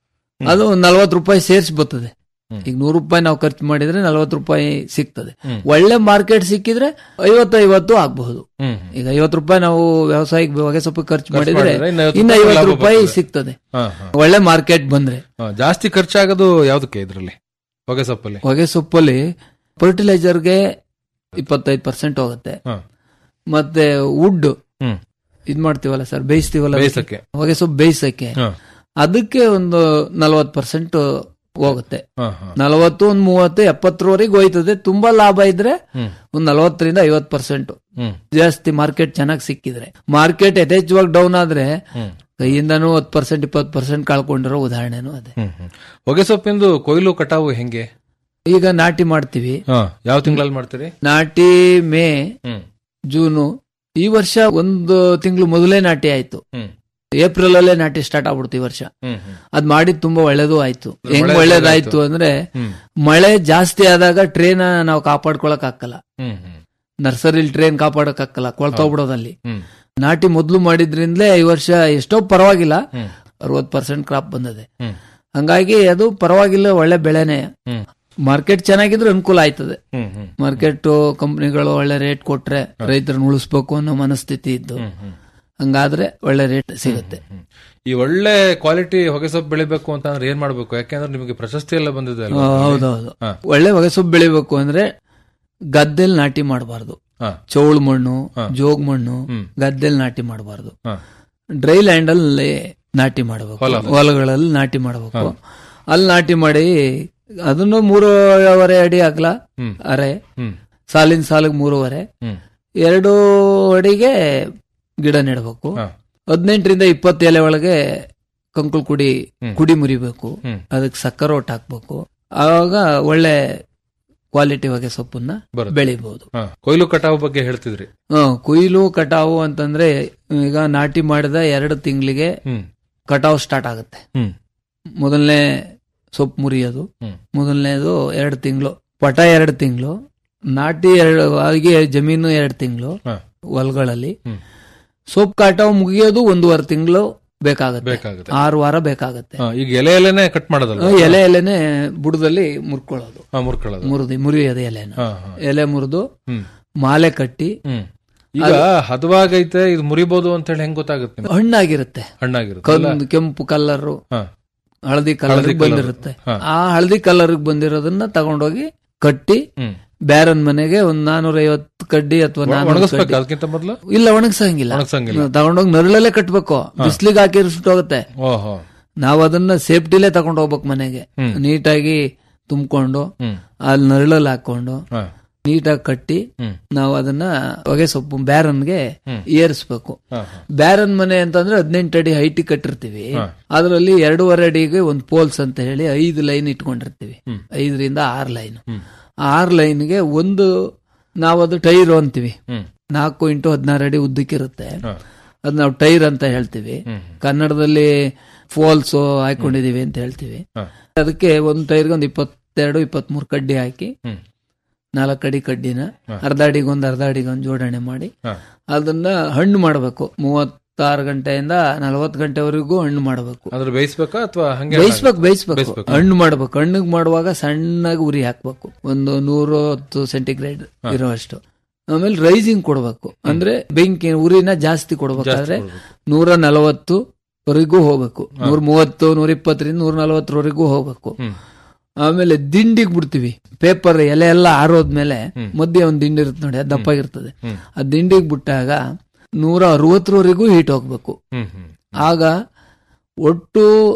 ಅದು ನಲ್ವತ್ತು ರೂಪಾಯಿ ಸೇರ್ಸಿ ಬರ್ತದೆ ಈಗ ನೂರು ರೂಪಾಯಿ ನಾವು ಖರ್ಚು ಮಾಡಿದ್ರೆ ನಲ್ವತ್ತು ರೂಪಾಯಿ ಸಿಗ್ತದೆ ಹ್ಮ್. ಒಳ್ಳೆ ಮಾರ್ಕೆಟ್ ಸಿಕ್ಕಿದ್ರೆ ಐವತ್ತು ಐವತ್ತು ಆಗಬಹುದು ಹ್ಮ್. ಈಗ ಐವತ್ತು ರೂಪಾಯಿ ನಾವು ವ್ಯವಸಾಯಕ್ಕೆ ಹೊಗೆ ಸೊಪ್ಪು ಖರ್ಚು ಖರ್ಚು ಮಾಡಿದ್ರೆ ಮಾಡಿದ್ರೆ ಇನ್ನು ಐವತ್ತು ಇನ್ನು ರೂಪಾಯಿ ಐವತ್ತು ಲಾಭ ರೂಪಾಯಿ ಬರ್ತದೆ. ಸಿಗ್ತದೆ ಹಾ, ಹಾ. ಒಳ್ಳೆ ಮಾರ್ಕೆಟ್ ಬಂದ್ರೆ ಹಾ, ಜಾಸ್ತಿ ಖರ್ಚಾಗೋದು ಯಾವ್ದಕ್ಕೆ ಇದ್ರಲ್ಲಿ ಹೊಗೆ ಸೊಪ್ಪಲ್ಲಿ ಹೊಗೆ ಸೊಪ್ಪಲ್ಲಿ ಫರ್ಟಿಲೈಸರ್ಗೆ ಇಪ್ಪತ್ತೈದು ಪರ್ಸೆಂಟ್ ಹೋಗುತ್ತೆ ಹಾ. ಮತ್ತೆ ವುಡ್ ಹ್ಮ್. ಇದ್ ಮಾಡ್ತೀವಲ್ಲ ಸರ್ ಬೇಯಿಸ್ತೀವಲ್ಲ ಬೇಯ್ಸಕ್ಕೆ. ಹೊಗೆ ಸೊಪ್ಪು ಬೇಯಿಸಕ್ಕೆ ಹಾ. ಅದಕ್ಕೆ ಒಂದು ನಲವತ್ತು ಪರ್ಸೆಂಟ್ ಹೋಗುತ್ತೆ ಹಾ, ಹಾ. ನಲವತ್ತು ಒಂದ್ ಮೂವತ್ತು ಎಪ್ಪತ್ತರವರೆಗೆ ಹೋಯ್ತದೆ ತುಂಬಾ ಲಾಭ ಇದ್ರೆ ಹ್ಮ್. ಒಂದ್ ನಲವತ್ತರಿಂದ ಐವತ್ತು ಪರ್ಸೆಂಟ್ ಹ್ಮ್. ಜಾಸ್ತಿ ಮಾರ್ಕೆಟ್ ಚೆನ್ನಾಗಿ ಸಿಕ್ಕಿದ್ರೆ ಮಾರ್ಕೆಟ್ ಯಥೇಚ್ಛವಾಗಿ ಡೌನ್ ಆದ್ರೆ ಹ್ಮ್. ಕೈಯಿಂದನೂ ಹತ್ತು ಪರ್ಸೆಂಟ್ ಇಪ್ಪತ್ತು ಪರ್ಸೆಂಟ್ ಕಳ್ಕೊಂಡಿರೋ ಉದಾಹರಣೆನೂ ಅದೇ ಹ್ಮ್, ಹ್ಮ್. ಹೊಗೆ ಸೊಪ್ಪಿಂದು ಕೊಯ್ಲು ಕಟಾವು ಹೆಂಗೆ ಈಗ ನಾಟಿ ಮಾಡ್ತೀವಿ ಹಾ, ಯಾವ ತಿಂಗಳಲ್ಲಿ ಮಾಡ್ತೀರಿ ನಾಟಿ ಮೇ ಹ್ಮ್. ಜೂನು ಈ ವರ್ಷ ಒಂದು ತಿಂಗಳು ಮೊದಲೇ ನಾಟಿ ಆಯ್ತು ಹ್ಮ್. ಏಪ್ರಿಲ್ ಅಲ್ಲೇ ನಾಟಿ ಸ್ಟಾರ್ಟ್ ಆಗ್ಬಿಡ್ತು ಈ ವರ್ಷ ಹ್ಮ್, ಹ್ಮ್. ಅದ್ ಮಾಡಿದ್ ತುಂಬಾ ಒಳ್ಳೇದು ಆಯ್ತು ಹೆಂಗ್ ಮಳೆ ಒಳ್ಳೇದಾಯ್ತು ಆಯ್ತು. ಅಂದ್ರೆ ಹ್ಮ್. ಮಳೆ ಜಾಸ್ತಿ ಆದಾಗ ಟ್ರೇನ್ ನಾವು ಕಾಪಾಡ್ಕೊಳಕ್ ಆಗಲ್ಲ ಹ್ಮ್, ಹ್ಮ್. ನರ್ಸರಿಲಿ ಟ್ರೇನ್ ಕಾಪಾಡಕ್ ಆಗಲ್ಲ ಕೊಳ್ತೋಗ್ಬಿಡೋದಲ್ಲಿ ಹ್ಮ್. ನಾಟಿ ಮೊದ್ಲು ಮಾಡಿದ್ರಿಂದಲೇ ಈ ವರ್ಷ ಎಷ್ಟೋ ಪರವಾಗಿಲ್ಲ ಹ್ಮ್. ಅರವತ್ ಪರ್ಸೆಂಟ್ ಕ್ರಾಪ್ ಬಂದಿದೆ ಹ್ಮ್. ಹಂಗಾಗಿ ಅದು ಪರವಾಗಿಲ್ಲ ಒಳ್ಳೆ ಬೆಳೆನೆ ಹ್ಮ್. ಮಾರ್ಕೆಟ್ ಚೆನ್ನಾಗಿದ್ರೆ ಅನುಕೂಲ ಆಯ್ತದೆ ಹ್ಮ್, ಹ್ಮ್. ಮಾರ್ಕೆಟ್ ಕಂಪನಿಗಳು ಒಳ್ಳೆ ರೇಟ್ ಕೊಟ್ರೆ ರೈತರನ್ನ ಉಳಿಸ್ಬೇಕು ಅನ್ನೋ ಮನಸ್ಥಿತಿ ಇದ್ದು ಹ್ಮ್, ಹ್ಮ್. ಹಂಗಾದ್ರೆ ಒಳ್ಳೆ ರೇಟ್ ಸಿಗುತ್ತೆ ಈ ಒಳ್ಳೆ ಕ್ವಾಲಿಟಿ ಹೊಗೆ ಸೊಪ್ಪು ಬೆಳಿಬೇಕು ಅಂತ ಅಂದ್ರೆ ಏನ್ ಮಾಡ್ಬೇಕು ಯಾಕೆಂದ್ರೆ ನಿಮಗೆ ಪ್ರಶಸ್ತಿ ಎಲ್ಲ ಬಂದಿದೆ ಅಲ್ವಾ? ಆ, ಹೌದೌದು ಹಾ. ಒಳ್ಳೆ ಹೊಗೆಸೊಪ್ಪು ಬೆಳಿಬೇಕು ಅಂದ್ರೆ ಗದ್ದೆಲ್ ನಾಟಿ ಮಾಡಬಾರ್ದು ಹಾ. ಚೌಳು ಮಣ್ಣು ಹಾ. ಜೋಗ್ ಮಣ್ಣು ಹ್ಮ್. ಗದ್ದೆಲ್ ನಾಟಿ ಮಾಡಬಾರ್ದು ಹಾ. ಡ್ರೈ ಲ್ಯಾಂಡ್ ಅಲ್ಲಿ ನಾಟಿ ಮಾಡಬೇಕು ಹೊಲ. ಹೊಲಗಳಲ್ಲಿ ನಾಟಿ ಮಾಡಬೇಕು ಅಲ್ಲಿ ನಾಟಿ ಮಾಡಿ ಅದನ್ನು ಮೂರುವರೆ ಅಡಿ ಅಗಲ ಹ್ಮ್. ಅರೆ ಹ್ಮ್. ಸಾಲಿನ ಸಾಲಿಗೆ ಮೂರುವರೆ ಹ್ಮ್. ಎರಡು ಅಡಿಗೆ ಗಿಡ ನೆಡಬೇಕು ಹಾ. ಹದಿನೆಂಟರಿಂದ ಇಪ್ಪತ್ತು ಎಲೆ ಒಳಗೆ ಕಂಕುಲ್ ಕುಡಿ ಹ್ಮ್. ಕುಡಿ ಮುರಿಬೇಕು ಹ್ಮ್. ಅದಕ್ಕೆ ಸಕ್ಕರೆ ಒಟ್ಟು ಹಾಕ್ಬೇಕು ಆವಾಗ ಒಳ್ಳೆ ಕ್ವಾಲಿಟಿ ಹೊಗೆ ಸೊಪ್ಪನ್ನ ಬರುತ್ತೆ. ಬೆಳಿಬಹುದು ಹಾ. ಕೊಯ್ಲು ಕಟಾವು ಬಗ್ಗೆ ಹೇಳ್ತಿದ್ರಿ ಕೊಯ್ಲು ಕಟಾವು ಅಂತಂದ್ರೆ ಈಗ ನಾಟಿ ಮಾಡಿದ ಎರಡು ತಿಂಗಳಿಗೆ ಹ್ಮ್. ಕಟಾವು ಸ್ಟಾರ್ಟ್ ಆಗುತ್ತೆ ಹ್ಮ್. ಮೊದಲನೇ ಸೊಪ್ಪು ಮುರಿಯೋದು ಹ್ಮ್. ಮೊದಲನೇದು ಎರಡು ತಿಂಗಳು ಪಟ ಎರಡು ತಿಂಗಳು ನಾಟಿ ಎರಡು ಆಗಿ ಜಮೀನು ಎರಡು ತಿಂಗಳು ಹಾ. ಹೊಲಗಳಲ್ಲಿ ಹ್ಮ್. ಸೊಪ್ಪು ಕಟಾವು ಮುಗಿಯೋದು ಒಂದೂವರೆ ತಿಂಗಳು ಬೇಕಾಗುತ್ತೆ ಬೇಕಾಗುತ್ತೆ. ಆರು ವಾರ ಬೇಕಾಗುತ್ತೆ ಹಾ, ಈಗ ಎಲೆ ಎಲೆನೆ ಕಟ್ ಮಾಡೋದಲ್ಲ ಎಲೆ ಎಲೆನೆ ಬುಡದಲ್ಲಿ ಮುರ್ಕೊಳ್ಳೋದು ಹಾ, ಮುರ್ಕೊಳ್ಳೋದು ಮುರಿದು ಮುರಿಯೋದು ಎಲೆನ ಹಾ, ಹಾ. ಎಲೆ ಮುರಿದು ಹ್ಮ್. ಮಾಲೆ ಕಟ್ಟಿ ಹ್ಮ್. ಈಗ ಹದವಾಗೈತೆ ಇದು ಮುರಿಬಹುದು ಅಂತ ಹೇಳಿ ಹೆಂಗ್ ಗೊತ್ತಾಗುತ್ತೆ ನಿಮ್ಗೆ? ಹಣ್ಣಾಗಿರುತ್ತೆ ಹಣ್ಣಾಗಿರುತ್ತೆ ಅಲ್ಲ? ಕಂದು ಕೆಂಪು ಕಲ್ಲರು ಹಾ. ಹಳದಿ ಕಲರ್ ಹಳದಿ colour. ಬಂದಿರುತ್ತೆ ಹಾ. ಆ ಹಳದಿ ಕಲರ್ ಬಂದಿರೋದನ್ನ ತಗೊಂಡೋಗಿ ಕಟ್ಟಿ ಹ್ಮ್. ಬ್ಯಾರನ್ ಮನೆಗೆ ಒಂದ್ ನಾನೂರ ಐವತ್ತು ಕಡ್ಡಿ ಅಥವಾ ಒಣ- ನಾನೂರು ಒಣಗಿಸ್ಬೇಕಾ ಕಡ್ಡಿ. ಅದಕ್ಕಿಂತ ಮೊದಲು ಇಲ್ಲ ಒಣಗ್ಸಂಗಿಲ್ಲ ಒಣಗ್ಸಂಗಿಲ್ಲ. ತಗೊಂಡೋಗಿ ನರಳಲ್ಲೇ ಕಟ್ಬೇಕು ಬಿಸ್ಲಿಗೆ ಹಾಕಿ ಹೋಗುತ್ತೆ ಓಹೋ ನಾವು ಅದನ್ನ ಸೇಫ್ಟಿಲೇ ತಗೊಂಡು ಹೋಗ್ಬೇಕು ಮನೆಗೆ ಹ್ಮ್. ನೀಟಾಗಿ ತುಂಬಿಕೊಂಡು ಹ್ಮ್. ಅಲ್ಲಿ ನರಳಲ್ಲಿ ಹಾಕೊಂಡು ಹಾ. ನೀಟಾಗಿ ಕಟ್ಟಿ ಹ್ಮ್. ನಾವು ಅದನ್ನ ಹೊಗೆ ಸೊಪ್ಪು ಬ್ಯಾರನ್ಗೆ ಹ್ಮ್. ಏರಿಸ್ಬೇಕು ಹಾ, ಬ್ಯಾರನ್ ಮನೆ ಅಂತಂದ್ರೆ ಹದಿನೆಂಟು ಅಡಿ ಹೈಟ್ ಕಟ್ಟಿರ್ತೀವಿ ಹಾ. ಅದರಲ್ಲಿ ಎರಡೂವರೆ ಅಡಿಗೆ ಒಂದು ಪೋಲ್ಸ್ ಅಂತ ಹೇಳಿ ಐದು ಲೈನ್ ಇಟ್ಕೊಂಡಿರ್ತೀವಿ ಹ್ಮ್. ಐದರಿಂದ ಆರು ಲೈನ್ ಹ್ಮ್. ಆರು ಲೈನ್ಗೆ ಒಂದು ನಾವು ಅದು ಟೈರ್ ಅಂತೀವಿ ಹ್ಮ್. ನಾಲ್ಕು ಇಂಟು ಹದಿನಾರು ಅಡಿ ಉದ್ದಕ್ಕಿರುತ್ತೆ ಹಾ. ಅದು ನಾವು ಟೈರ್ ಅಂತ ಹೇಳ್ತೀವಿ ಹ್ಮ್. ಕನ್ನಡದಲ್ಲಿ ಫೋಲ್ಸ್ ಹಾಕೊಂಡಿದೀವಿ ಅಂತ ಹೇಳ್ತೀವಿ ಹಾ. ಅದಕ್ಕೆ ಒಂದು ಟೈರ್ಗೆ ಒಂದು ಇಪ್ಪತ್ತೆರಡು ಇಪ್ಪತ್ಮೂರು ಕಡ್ಡಿ ಹಾಕಿ ಹ್ಮ್. ನಾಲ್ಕು ಅಡಿ ಕಡ್ಡಿನ ಹಾ. ಅರ್ಧ ಅಡಿಗೆ ಒಂದು ಅರ್ಧ ಅಡಿಗೆ ಒಂದು ಜೋಡಣೆ ಮಾಡಿ ಹಾ. ಅದನ್ನ ಹಣ್ಣು ಮಾಡಬೇಕು ಮೂವತ್ತಾರು ಗಂಟೆಯಿಂದ ನಲವತ್ತು ಗಂಟೆವರೆಗೂ ಹಣ್ಣು ಮಾಡಬೇಕು ಅದ್ರ ಬೇಯಿಸ್ಬೇಕಾ ಅಥವಾ ಹಂಗೆ ಬೇಯಿಸ್ಬೇಕು ಬೇಯಿಸ್ಬೇಕು ಬೇಯಿಸ್ಬೇಕು. ಹಣ್ಣು ಮಾಡ್ಬೇಕು ಹಣ್ಣಿಗೆ ಮಾಡುವಾಗ ಸಣ್ಣಗೆ ಉರಿ ಹಾಕ್ಬೇಕು ಒಂದು ನೂರು ಹತ್ತು ಸೆಂಟಿಗ್ರೇಡ್ ಇರುವಷ್ಟು ಆಮೇಲೆ ರೈಸಿಂಗ್ ಕೊಡ್ಬೇಕು ಅಂದ್ರೆ ಬೆಂಕಿ ಉರಿನ ಜಾಸ್ತಿ ಕೊಡ್ಬೇಕಾದ್ರೆ ನೂರ ನಲವತ್ತು ವರೆಗೂ ಹೋಗ್ಬೇಕು ನೂರ ಮೂವತ್ತು ನೂರ ಇಪ್ಪತ್ತರಿಂದ ನೂರ ನಲವತ್ತರವರೆಗೂ ಹೋಗ್ಬೇಕು ಹ್ಮ್. ಆಮೇಲೆ ದಿಂಡಿಗೆ ಬಿಡ್ತೀವಿ ಪೇಪರ್ ಎಲೆ ಎಲ್ಲ ಆರೋದ್ಮೇಲೆ ಹ್ಮ್. ಮಧ್ಯೆ ಒಂದು ದಿಂಡಿ ಇರುತ್ತೆ ನೋಡಿ ಅದು ದಪ್ಪಾಗಿರ್ತದೆ ಹ್ಮ್. ಆ ದಿಂಡಿಗೆ ಬಿಟ್ಟಾಗ ನೂರ ಅರವತ್ತರವರೆಗೂ ಹೀಟ್ ಹೋಗ್ಬೇಕು ಹ್ಮ್ ಹ್ಮ್ ಆಗ ಒಟ್ಟು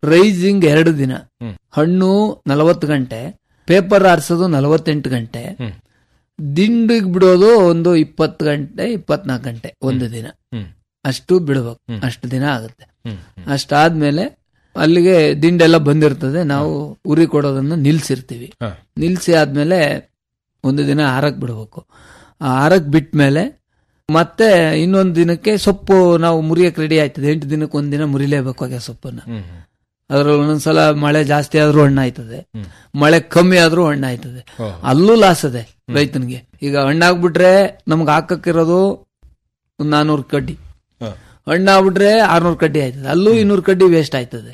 ರೈಸಿಂಗ್ ಎರಡು ದಿನ ಹಣ್ಣು ನಲವತ್ತು ಗಂಟೆ ಪೇಪರ್ ಆರಿಸೋದು ನಲವತ್ತೆಂಟು ಗಂಟೆ ದಿಂಡಿಗೆ ಬಿಡೋದು ಒಂದು ಇಪ್ಪತ್ತು ಗಂಟೆ ಇಪ್ಪತ್ನಾಲ್ಕು ಗಂಟೆ ಒಂದು ದಿನ ಅಷ್ಟು ಬಿಡ್ಬೇಕು ಅಷ್ಟು ದಿನ ಆಗುತ್ತೆ ಅಷ್ಟಾದ್ಮೇಲೆ ಅಲ್ಲಿಗೆ ದಿಂಡೆಲ್ಲ ಬಂದಿರ್ತದೆ ನಾವು ಉರಿ ಕೊಡೋದನ್ನ ನಿಲ್ಸಿರ್ತೀವಿ ನಿಲ್ಸಿ ಆದ್ಮೇಲೆ ಒಂದು ದಿನ ಆರಕ್ ಬಿಡ್ಬೇಕು ಆ ಆರಕ್ ಬಿಟ್ಮೇಲೆ ಮತ್ತೆ ಇನ್ನೊಂದು ದಿನಕ್ಕೆ ಸೊಪ್ಪು ನಾವು ಮುರಿಯಕ್ ರೆಡಿ ಆಯ್ತದೆ ಎಂಟು ದಿನಕ್ಕೆ ಒಂದ್ ದಿನ ಮುರಿಲೇಬೇಕು ಹಾಗೆ ಸೊಪ್ಪನ್ನ ಅದ್ರಲ್ಲಿ ಒಂದೊಂದ್ಸಲ ಮಳೆ ಜಾಸ್ತಿ ಆದ್ರೂ ಹಣ್ಣು ಆಯ್ತದೆ ಮಳೆ ಕಮ್ಮಿ ಆದ್ರೂ ಹಣ್ಣು ಆಯ್ತದೆ ಅಲ್ಲೂ ಲಾಸ್ ಅದೆ ರೈತನಿಗೆ ಈಗ ಹಣ್ಣಾಗ್ಬಿಟ್ರೆ ನಮ್ಗೆ ಹಾಕಕ್ಕಿರೋದು ಒಂದ್ ನಾನೂರು ಕಡ್ಡಿ ಹಣ್ಣಾಗ್ಬಿಟ್ರೆ ಆರ್ನೂರು ಕಡ್ಡಿ ಆಯ್ತದೆ ಅಲ್ಲೂ ಇನ್ನೂರು ಕಡ್ಡಿ ವೇಸ್ಟ್ ಆಯ್ತದೆ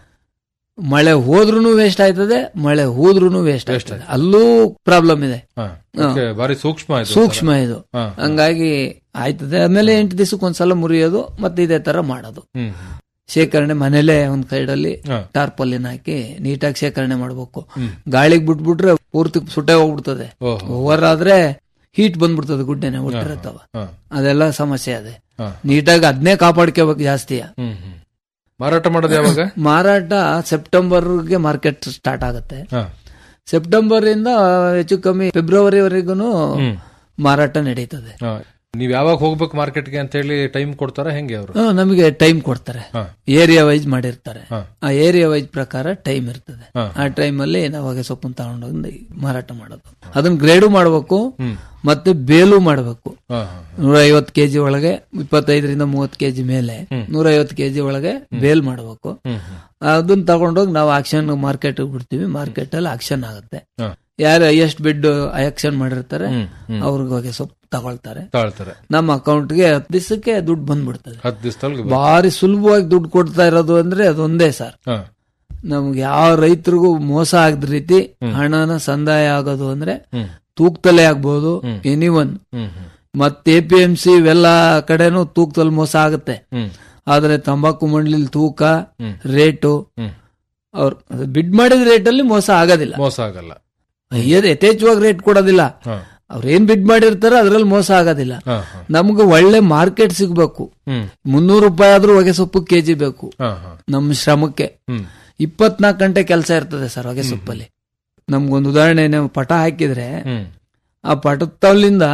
ಮಳೆ ಹೋದ್ರೂ ವೇಸ್ಟ್ ಆಯ್ತದೆ ಮಳೆ ಹೋದ್ರೂ ವೇಸ್ಟ್ ಆಗ್ತದೆ ಅಲ್ಲೂ ಪ್ರಾಬ್ಲಮ್ ಇದೆ ಓಕೆ, ಬಾರಿ ಸೂಕ್ಷ್ಮ ಇದು ಸೂಕ್ಷ್ಮ ಇದು ಹಾ. ಹಂಗಾಗಿ ಆಯ್ತದೆ ಆಮೇಲೆ ಎಂಟು ದಿವಸಕ್ಕೆ ಒಂದ್ಸಲ ಮುರಿಯೋದು ಮತ್ತೆ ಇದೇ ತರ ಮಾಡೋದು ಹ್ಮ್ ಶೇಖರಣೆ ಮನೇಲೆ ಒಂದ್ ಸೈಡಲ್ಲಿ ಹಾ. ಟಾರ್ಪಲ್ಲಿನ ಹಾಕಿ ನೀಟಾಗಿ ಶೇಖರಣೆ ಮಾಡ್ಬೇಕು ಗಾಳಿಗೆ ಬಿಟ್ಬಿಟ್ರೆ ಪೂರ್ತಿ ಸುಟ್ಟೆ ಹೋಗ್ಬಿಡ್ತದೆ ಓಹೋ. ಓವರ್ ಆದ್ರೆ ಹೀಟ್ ಬಂದ್ಬಿಡ್ತದೆ ಗುಡ್ಡೆನೆ ಹುಟ್ಟಿರತ್ತವ ಹಾ. ಅದೆಲ್ಲ ಸಮಸ್ಯೆ ಅದೆ ಹಾ. ನೀಟಾಗಿ ಅದನ್ನೇ ಕಾಪಾಡ್ಕೋಬೇಕು ಜಾಸ್ತಿ ಹ್ಮ್ ಹ್ಮ್. ಮಾರಾಟ ಮಾಡೋದು ಯಾವಾಗ ಮಾರಾಟ ಸೆಪ್ಟೆಂಬರ್ಗೆ ಮಾರ್ಕೆಟ್ ಸ್ಟಾರ್ಟ್ ಆಗುತ್ತೆ ಹಾ. ಸೆಪ್ಟೆಂಬರ್ ಇಂದ ಹೆಚ್ಚು ಕಮ್ಮಿ ಫೆಬ್ರವರಿವರೆಗೂ ಹ್ಮ್. ಮಾರಾಟ ನಡೀತದೆ ಹಾ. ನೀವ್ ಯಾವಾಗ ಹೋಗ್ಬೇಕು ಮಾರ್ಕೆಟ್ಗೆ ಅಂತ ಹೇಳಿ ಟೈಮ್ ಕೊಡ್ತಾರ ಹೆಂಗೆ ಅವರು ಹಾ, ನಮಗೆ ಟೈಮ್ ಕೊಡ್ತಾರೆ ಹಾ. ಏರಿಯಾ ವೈಸ್ ಮಾಡಿರ್ತಾರೆ ಹಾ. ಆ ಏರಿಯಾ ವೈಸ್ ಪ್ರಕಾರ ಟೈಮ್ ಇರ್ತದೆ ಹಾ. ಆ ಟೈಮ್ ಅಲ್ಲಿ ನಾವು ಹೊಗೆ ಸೊಪ್ಪನ್ನು ತಗೊಂಡೋಗಿ ಮಾರಾಟ ಮಾಡೋದು ಅದನ್ನ ಗ್ರೇಡು ಮಾಡಬೇಕು ಮತ್ತೆ ಬೇಲು ಮಾಡಬೇಕು ಹಾ, ನೂರ ಐವತ್ತು ಕೆಜಿ ಒಳಗೆ ಇಪ್ಪತ್ತೈದರಿಂದ ಮೂವತ್ತು ಕೆಜಿ ಮೇಲೆ ನೂರ ಐವತ್ತು ಕೆಜಿ ಒಳಗೆ ಬೇಲ್ ಮಾಡಬೇಕು ಅದನ್ನ ತಗೊಂಡೋಗಿ ನಾವು ಆಕ್ಷನ್ ಮಾರ್ಕೆಟ್ ಬಿಡ್ತೀವಿ ಮಾರ್ಕೆಟ್ ಅಲ್ಲಿ ಆಕ್ಷನ್ ಆಗುತ್ತೆ ಹಾ. ಯಾರು ಹೈಯೆಸ್ಟ್ ಬಿಡ್ ಆಕ್ಷನ್ ಮಾಡಿರ್ತಾರೆ ಅವ್ರಿಗೆ ಹೊಗೆ ಸೊಪ್ಪು ತಗೊಳ್ತಾರೆ ತಾಳ್ತಾರೆ ನಮ್ಮ ಅಕೌಂಟ್ಗೆ ಹತ್ತು ದಿವಸಕ್ಕೆ ದುಡ್ಡು ಬಂದ್ಬಿಡ್ತದೆ ಹತ್ತು ದಿವಸದಲ್ಲಿ ಭಾರಿ ಸುಲಭವಾಗಿ ದುಡ್ಡು ಕೊಡ್ತಾ ಇರೋದು ಅಂದ್ರೆ ಅದೊಂದೇ ಸರ್ ಹಾ. ನಮ್ಗೆ ಯಾವ ರೈತರಿಗೂ ಮೋಸ ಆಗದ ರೀತಿ ಹಣನ ಸಂದಾಯ ಆಗೋದು ಅಂದ್ರೆ ತೂಕದಲ್ಲೇ ಆಗ್ಬೋದು ಎನಿ ಒನ್ ಮತ್ತೆ ಎ ಪಿ ಎಂ ಸಿ ಇವೆಲ್ಲ ಕಡೆನೂ ತೂಕದಲ್ಲಿ ಮೋಸ ಆಗುತ್ತೆ ಆದ್ರೆ ತಂಬಾಕು ಮಂಡಳಿಲಿ ತೂಕ ರೇಟು ಅವ್ರು ಬಿಡ್ ಮಾಡಿದ ರೇಟಲ್ಲಿ ಮೋಸ ಆಗೋದಿಲ್ಲ ಮೋಸ ಆಗಲ್ಲ ಅಯ್ಯದ್ ಯಥೇಚ್ಛವಾಗಿ ರೇಟ್ ಕೊಡೋದಿಲ್ಲ ಹಾ. ಅವ್ರ ಏನ್ ಬಿಡ್ ಮಾಡಿರ್ತಾರೋ ಅದ್ರಲ್ಲಿ ಮೋಸ ಆಗೋದಿಲ್ಲ ಹಾ, ಹಾ. ನಮ್ಗೆ ಒಳ್ಳೆ ಮಾರ್ಕೆಟ್ ಸಿಗ್ಬೇಕು ಹ್ಮ್. ಮುನ್ನೂರು ರೂಪಾಯಿ ಆದ್ರೂ ಹೊಗೆ ಸೊಪ್ಪು ಕೆಜಿ ಬೇಕು ಹಾ, ಹಾ. ನಮ್ಮ ಶ್ರಮಕ್ಕೆ ಹ್ಮ್. ಇಪ್ಪತ್ನಾಲ್ಕು ಗಂಟೆ ಕೆಲಸ ಇರ್ತದೆ ಸರ್ ಹೊಗೆ ಸೊಪ್ಪಲ್ಲಿ ನಮ್ಗೊಂದು ಉದಾಹರಣೆ ನಾವು ಪಟ ಹಾಕಿದ್ರೆ ಹ್ಮ್. ಆ ಪಟತಲ್ಲಿಂದ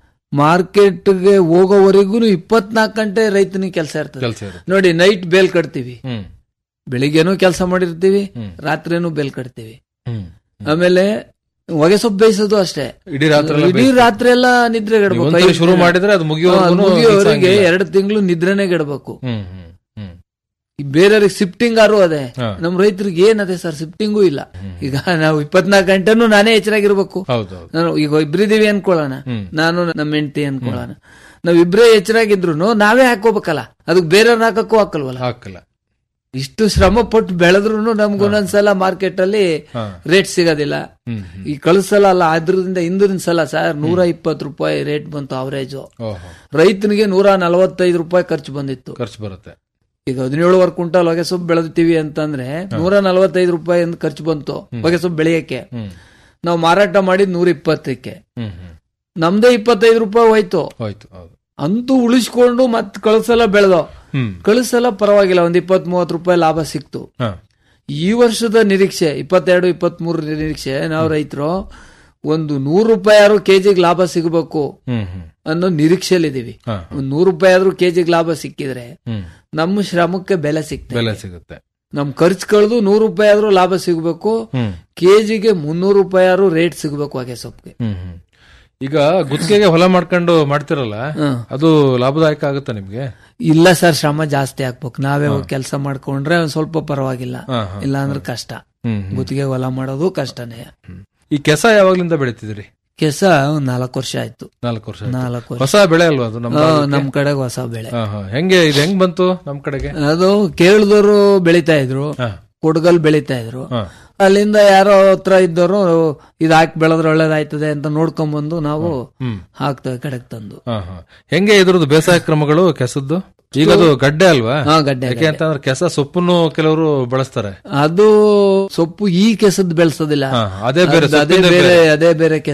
ಮಾರ್ಕೆಟ್ಗೆ ಹೋಗೋವರೆಗೂ ಇಪ್ಪತ್ನಾಲ್ಕು ಗಂಟೆ ರೈತನಿಗೆ ಕೆಲಸ ಇರ್ತದೆ ಕೆಲ್ಸ ಇರುತ್ತೆ. ನೋಡಿ ನೈಟ್ ಬೇಲ್ ಕಟ್ತೀವಿ ಹ್ಮ್. ಬೆಳಿಗ್ಗೆನೂ ಕೆಲಸ ಮಾಡಿರ್ತೀವಿ ರಾತ್ರಿನೂ ಬೇಲ್ ಕಟ್ತೀವಿ ಹ್ಮ್. ಆಮೇಲೆ ಹೊಗೆ ಸೊಪ್ಪು ಬೇಯಿಸೋದು ಅಷ್ಟೇ ಇಡೀ ರಾತ್ರಿ ಎಲ್ಲ ಇಡೀ ಬೇಯಿಸ್ತೀವಿ. ರಾತ್ರಿ ಎಲ್ಲ ನಿದ್ರೆ ನೀವು ಒಂದ್ಸರಿ ಶುರು ಮಾಡಿದ್ರೆ ಅದು ಮುಗಿಯೋವರೆಗೂನು ಮುಗಿಯೋವರೆಗೆ ನಿಲ್ಸಂಗಿಲ್ಲ. ಎರಡು ತಿಂಗಳು ನಿದ್ರೆನೆ ಗೆಡಬೇಕು ಹ್ಮ್ ಹ್ಮ್ ಹ್ಮ್ ಈ ಬೇರೆಯವ್ರಿಗೆ ಶಿಫ್ಟಿಂಗ್ ಆರು ಅದೇ ಹಾ. ನಮ್ ರೈತರಿಗೆ ಏನದೆ ಸರ್ ಶಿಫ್ಟಿಂಗು ಇಲ್ಲ ಈಗ ನಾವು ಇಪ್ಪತ್ನಾಲ್ಕು ಗಂಟೆನೂ ನಾನೇ ಎಚ್ಚರಾಗಿರ್ಬೇಕು ಹೌದು ಹೌದು ನಾನು ಈಗ ಇಬ್ರಿದೀವಿ ಅನ್ಕೊಳ್ಳೋಣ ಹ್ಮ್. ನಾನು ನಮ್ಮ ಹೆಂಡತಿ ಅನ್ಕೊಳ್ಳೋಣ ನಾವ್ ಇಬ್ರೇ ಎಚ್ಚರಾಗಿದ್ರು ನಾವೇ ಹಾಕೋಬೇಕಲ್ಲ ಅದಕ್ಕೆ ಬೇರೆಯವ್ರನ್ನ ಹಾಕಕ್ಕೂ ಹಾಕಲ್ವಲ್ಲ ಹಾಕಲ್ಲ ಇಷ್ಟು ಶ್ರಮ ಪಟ್ಟು ಬೆಳೆದ್ರು ನಮ್ಗೊಂದೊಂದ್ಸಲ ಮಾರ್ಕೆಟ್ ಅಲ್ಲಿ ಹಾ. ರೇಟ್ ಸಿಗೋದಿಲ್ಲ ಹ್ಮ್ ಈ ಕಳಿಸಲ ಅಲ್ಲ ಅದ್ರಿಂದ ಹಿಂದಿನ ಸಲ ಸರ್ ನೂರ ಇಪ್ಪತ್ತು ರೂಪಾಯಿ ರೇಟ್ ಬಂತು ಅವರೇಜು ಓಹೋ ರೈತನಿಗೆ ನೂರ ನಲವತ್ತೈದು ರೂಪಾಯಿ ಖರ್ಚು ಬಂದಿತ್ತು ಖರ್ಚು ಬರುತ್ತೆ ಈಗ ಹದಿನೇಳುವರೆ ಕ್ವಿಂಟಲ್ ಹೊಗೆ ಸೊಪ್ಪು ಬೆಳೆದಿದ್ದೀವಿ ಅಂತಂದ್ರೆ ನೂರ ನಲವತ್ತೈದು ರೂಪಾಯಿ ಅಂತ ಖರ್ಚು ಬಂತು ಹೊಗೆ ಸೊಪ್ಪು ಬೆಳೆಯಕ್ಕೆ ಹ್ಮ್ ನಾವು ಮಾರಾಟ ಮಾಡಿದ್ ನೂರ ಇಪ್ಪತ್ತಕ್ಕೆ ಹ್ಮ್ ಹ್ಮ್ ನಮ್ದೇ ಇಪ್ಪತ್ತೈದು ರೂಪಾಯಿ ಹೋಯ್ತು ಹೋಯ್ತು ಹೌದು ಅಂತೂ ಉಳಿಸ್ಕೊಂಡು ಮತ್ ಕಳಿಸಲ ಬೆಳೆದೋ ಹ್ಮ್ ಕಳಿಸಲ ಪರವಾಗಿಲ್ಲ ಒಂದ್ ಇಪ್ಪತ್ ಮೂವತ್ ರೂಪಾಯಿ ಲಾಭ ಸಿಕ್ತು ಹಾ. ಈ ವರ್ಷದ ನಿರೀಕ್ಷೆ ಇಪ್ಪತ್ತೆರಡು ಇಪ್ಪತ್ತ್ ಮೂರ ನಿರೀಕ್ಷೆ ನಾವು ರೈತರು ಒಂದು ನೂರು ರೂಪಾಯಿ ಆದ್ರೂ ಕೆಜಿಗೆ ಲಾಭ ಸಿಗಬೇಕು ಹ್ಮ್ ಹ್ಮ್ ಅನ್ನೋ ನಿರೀಕ್ಷೆಯಲ್ಲಿದ್ದೀವಿ ಹಾ. ಒಂದ್ ನೂರು ರೂಪಾಯಿ ಆದ್ರೂ ಕೆಜಿಗೆ ಲಾಭ ಸಿಕ್ಕಿದ್ರೆ ಹ್ಮ್ ನಮ್ಮ ಶ್ರಮಕ್ಕೆ ಬೆಲೆ ಸಿಗ್ತದೆ ಬೆಲೆ ಸಿಗುತ್ತೆ ನಮ್ ಖರ್ಚು ಕಳೆದು ನೂರು ರೂಪಾಯಿ ಆದ್ರೂ ಲಾಭ ಸಿಗಬೇಕು ಹ್ಮ್ ಕೆಜಿಗೆ ಮುನ್ನೂರು ರೂಪಾಯಿ ಆದ್ರೂ ರೇಟ್ ಸಿಗಬೇಕು ಹಾಗೆ ಸೊಪ್ಪಿಗೆ ಹ್ಮ್ ಹ್ಮ್ ಈಗ ಗುತ್ತಿಗೆಗೆ ಹೊಲ ಮಾಡ್ಕೊಂಡು ಮಾಡ್ತಿರಲ್ಲ ಹ್ಮ್. ಅದು ಲಾಭದಾಯಕ ಆಗುತ್ತಾ ನಿಮ್ಗೆ ಇಲ್ಲ ಸರ್ ಶ್ರಮ ಜಾಸ್ತಿ ಹಾಕ್ಬೇಕು ನಾವೇ ಕೆಲಸ ಮಾಡ್ಕೊಂಡ್ರೆ ಒಂದ್ ಸ್ವಲ್ಪ ಪರವಾಗಿಲ್ಲ ಹಾ, ಹಾ, ಇಲ್ಲ ಅಂದ್ರೆ ಕಷ್ಟ ಹ್ಮ್ ಹ್ಮ್. ಗುತ್ತಿಗೆ ಹೊಲ ಮಾಡೋದು ಕಷ್ಟನೇ ಈ ಕೆಸ ಯಾವಾಗ್ಲಿಂದ ಬೆಳಿತಿದ್ರಿ ಕೆಸ ಒಂದ್ ನಾಲ್ಕು ವರ್ಷ ಆಯ್ತು ನಾಲ್ಕು ವರ್ಷ ಆಯ್ತು. ನಾಲ್ಕು ವರ್ಷ ಹೊಸ ಬೆಳೆ ಅಲ್ವಾ ಅದು ನಮ್ಮ ಆ, ಭಾಗಕ್ಕೆ? ನಮ್ ಕಡೆಗೆ ಹೊಸ ಬೆಳೆ ಹಾ, ಹಾ. ಹೆಂಗೆ ಇದು ಹೆಂಗ್ ಬಂತು ನಮ್ ಕಡೆಗೆ ಅದು ಕೇಳಿದವರು ಬೆಳಿತಾ ಇದ್ರು ಹಾ. ಕೊಡಗಲ್ ಬೆಳಿತಾ ಇದ್ರು ಹಾ. ಅಲ್ಲಿಂದ ಯಾರೋ ಹತ್ರ ಇದ್ದವರು ಇದು ಹಾಕಿ ಬೆಳೆದ್ರೆ ಒಳ್ಳೇದಾಯ್ತದೆ ಅಂತ ನೋಡ್ಕೊಂಡ್ ನಾವು ಹ್ಮ್. ಹಾಕ್ತೇವೆ ಕಡೆಗೆ ತಂದು ಹಾ, ಹಾ. ಹೆಂಗೆ ಇದ್ರದ್ದು ಬೇಸಾಯ ಕ್ರಮಗಳು ಕೆಸದ್ದು ಈಗ ಅದು ಗಡ್ಡೆ ಅಲ್ವಾ ಹಾ, ಗಡ್ಡೆ, ಯಾಕೆ ಅಂತಂದ್ರೆ ಕೆಸ ಸೊಪ್ಪನ್ನು ಕೆಲವರು ಬಳಸ್ತಾರೆ ಅದು ಸೊಪ್ಪು ಈ ಕೆಸದ್ ಬೆಳೆಸೋದಿಲ್ಲ ಹಾ, ಅದೇ ಬೇರೆ, ಅದ್- ಅದೇ ಸೊಪ್ಪಿಂದೇ ಬೇರೆ ಬೇರೆ. ಅದೇ ಬೇರೆ ಕೆಸ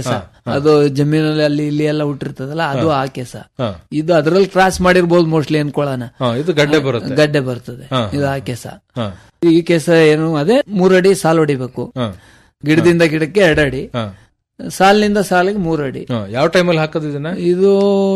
ಅದು ಜಮೀನಲ್ಲಿ ಅಲ್ಲಿ ಇಲ್ಲಿ ಎಲ್ಲ ಹುಟ್ಟಿರ್ತದಲ್ಲ ಅದು ಆ ಕೆಸ ಹಾ. ಇದು ಅದ್ರಲ್ಲಿ ಕ್ರಾಸ್ ಮಾಡಿರ್ಬೋದು ಮೋಸ್ಟ್ಲಿ ಅನ್ಕೊಳ್ಳೋಣ ಹಾ, ಇದು ಗಡ್ಡೆ ಬರುತ್ತೆ. ಗಡ್ಡೆ ಬರ್ತದೆ ಹಾ, ಇದು ಆ ಕೆಸ ಹಾ. ಈ ಕೆಸ ಏನು ಅದೇ ಮೂರಡಿ ಸಾಲು ಹೊಡಿಬೇಕು ಹಾ. ಗಿಡದಿಂದ ಗಿಡಕ್ಕೆ ಎರಡಡಿ ಹಾ. ಸಾಲಿನಿಂದ ಸಾಲಿಗೆ ಮೂರಡಿ ಹಾ, ಯಾವ ಟೈಮಲ್ಲಿ ಹಾಕೋದು ಇದನ್ನ ಇದು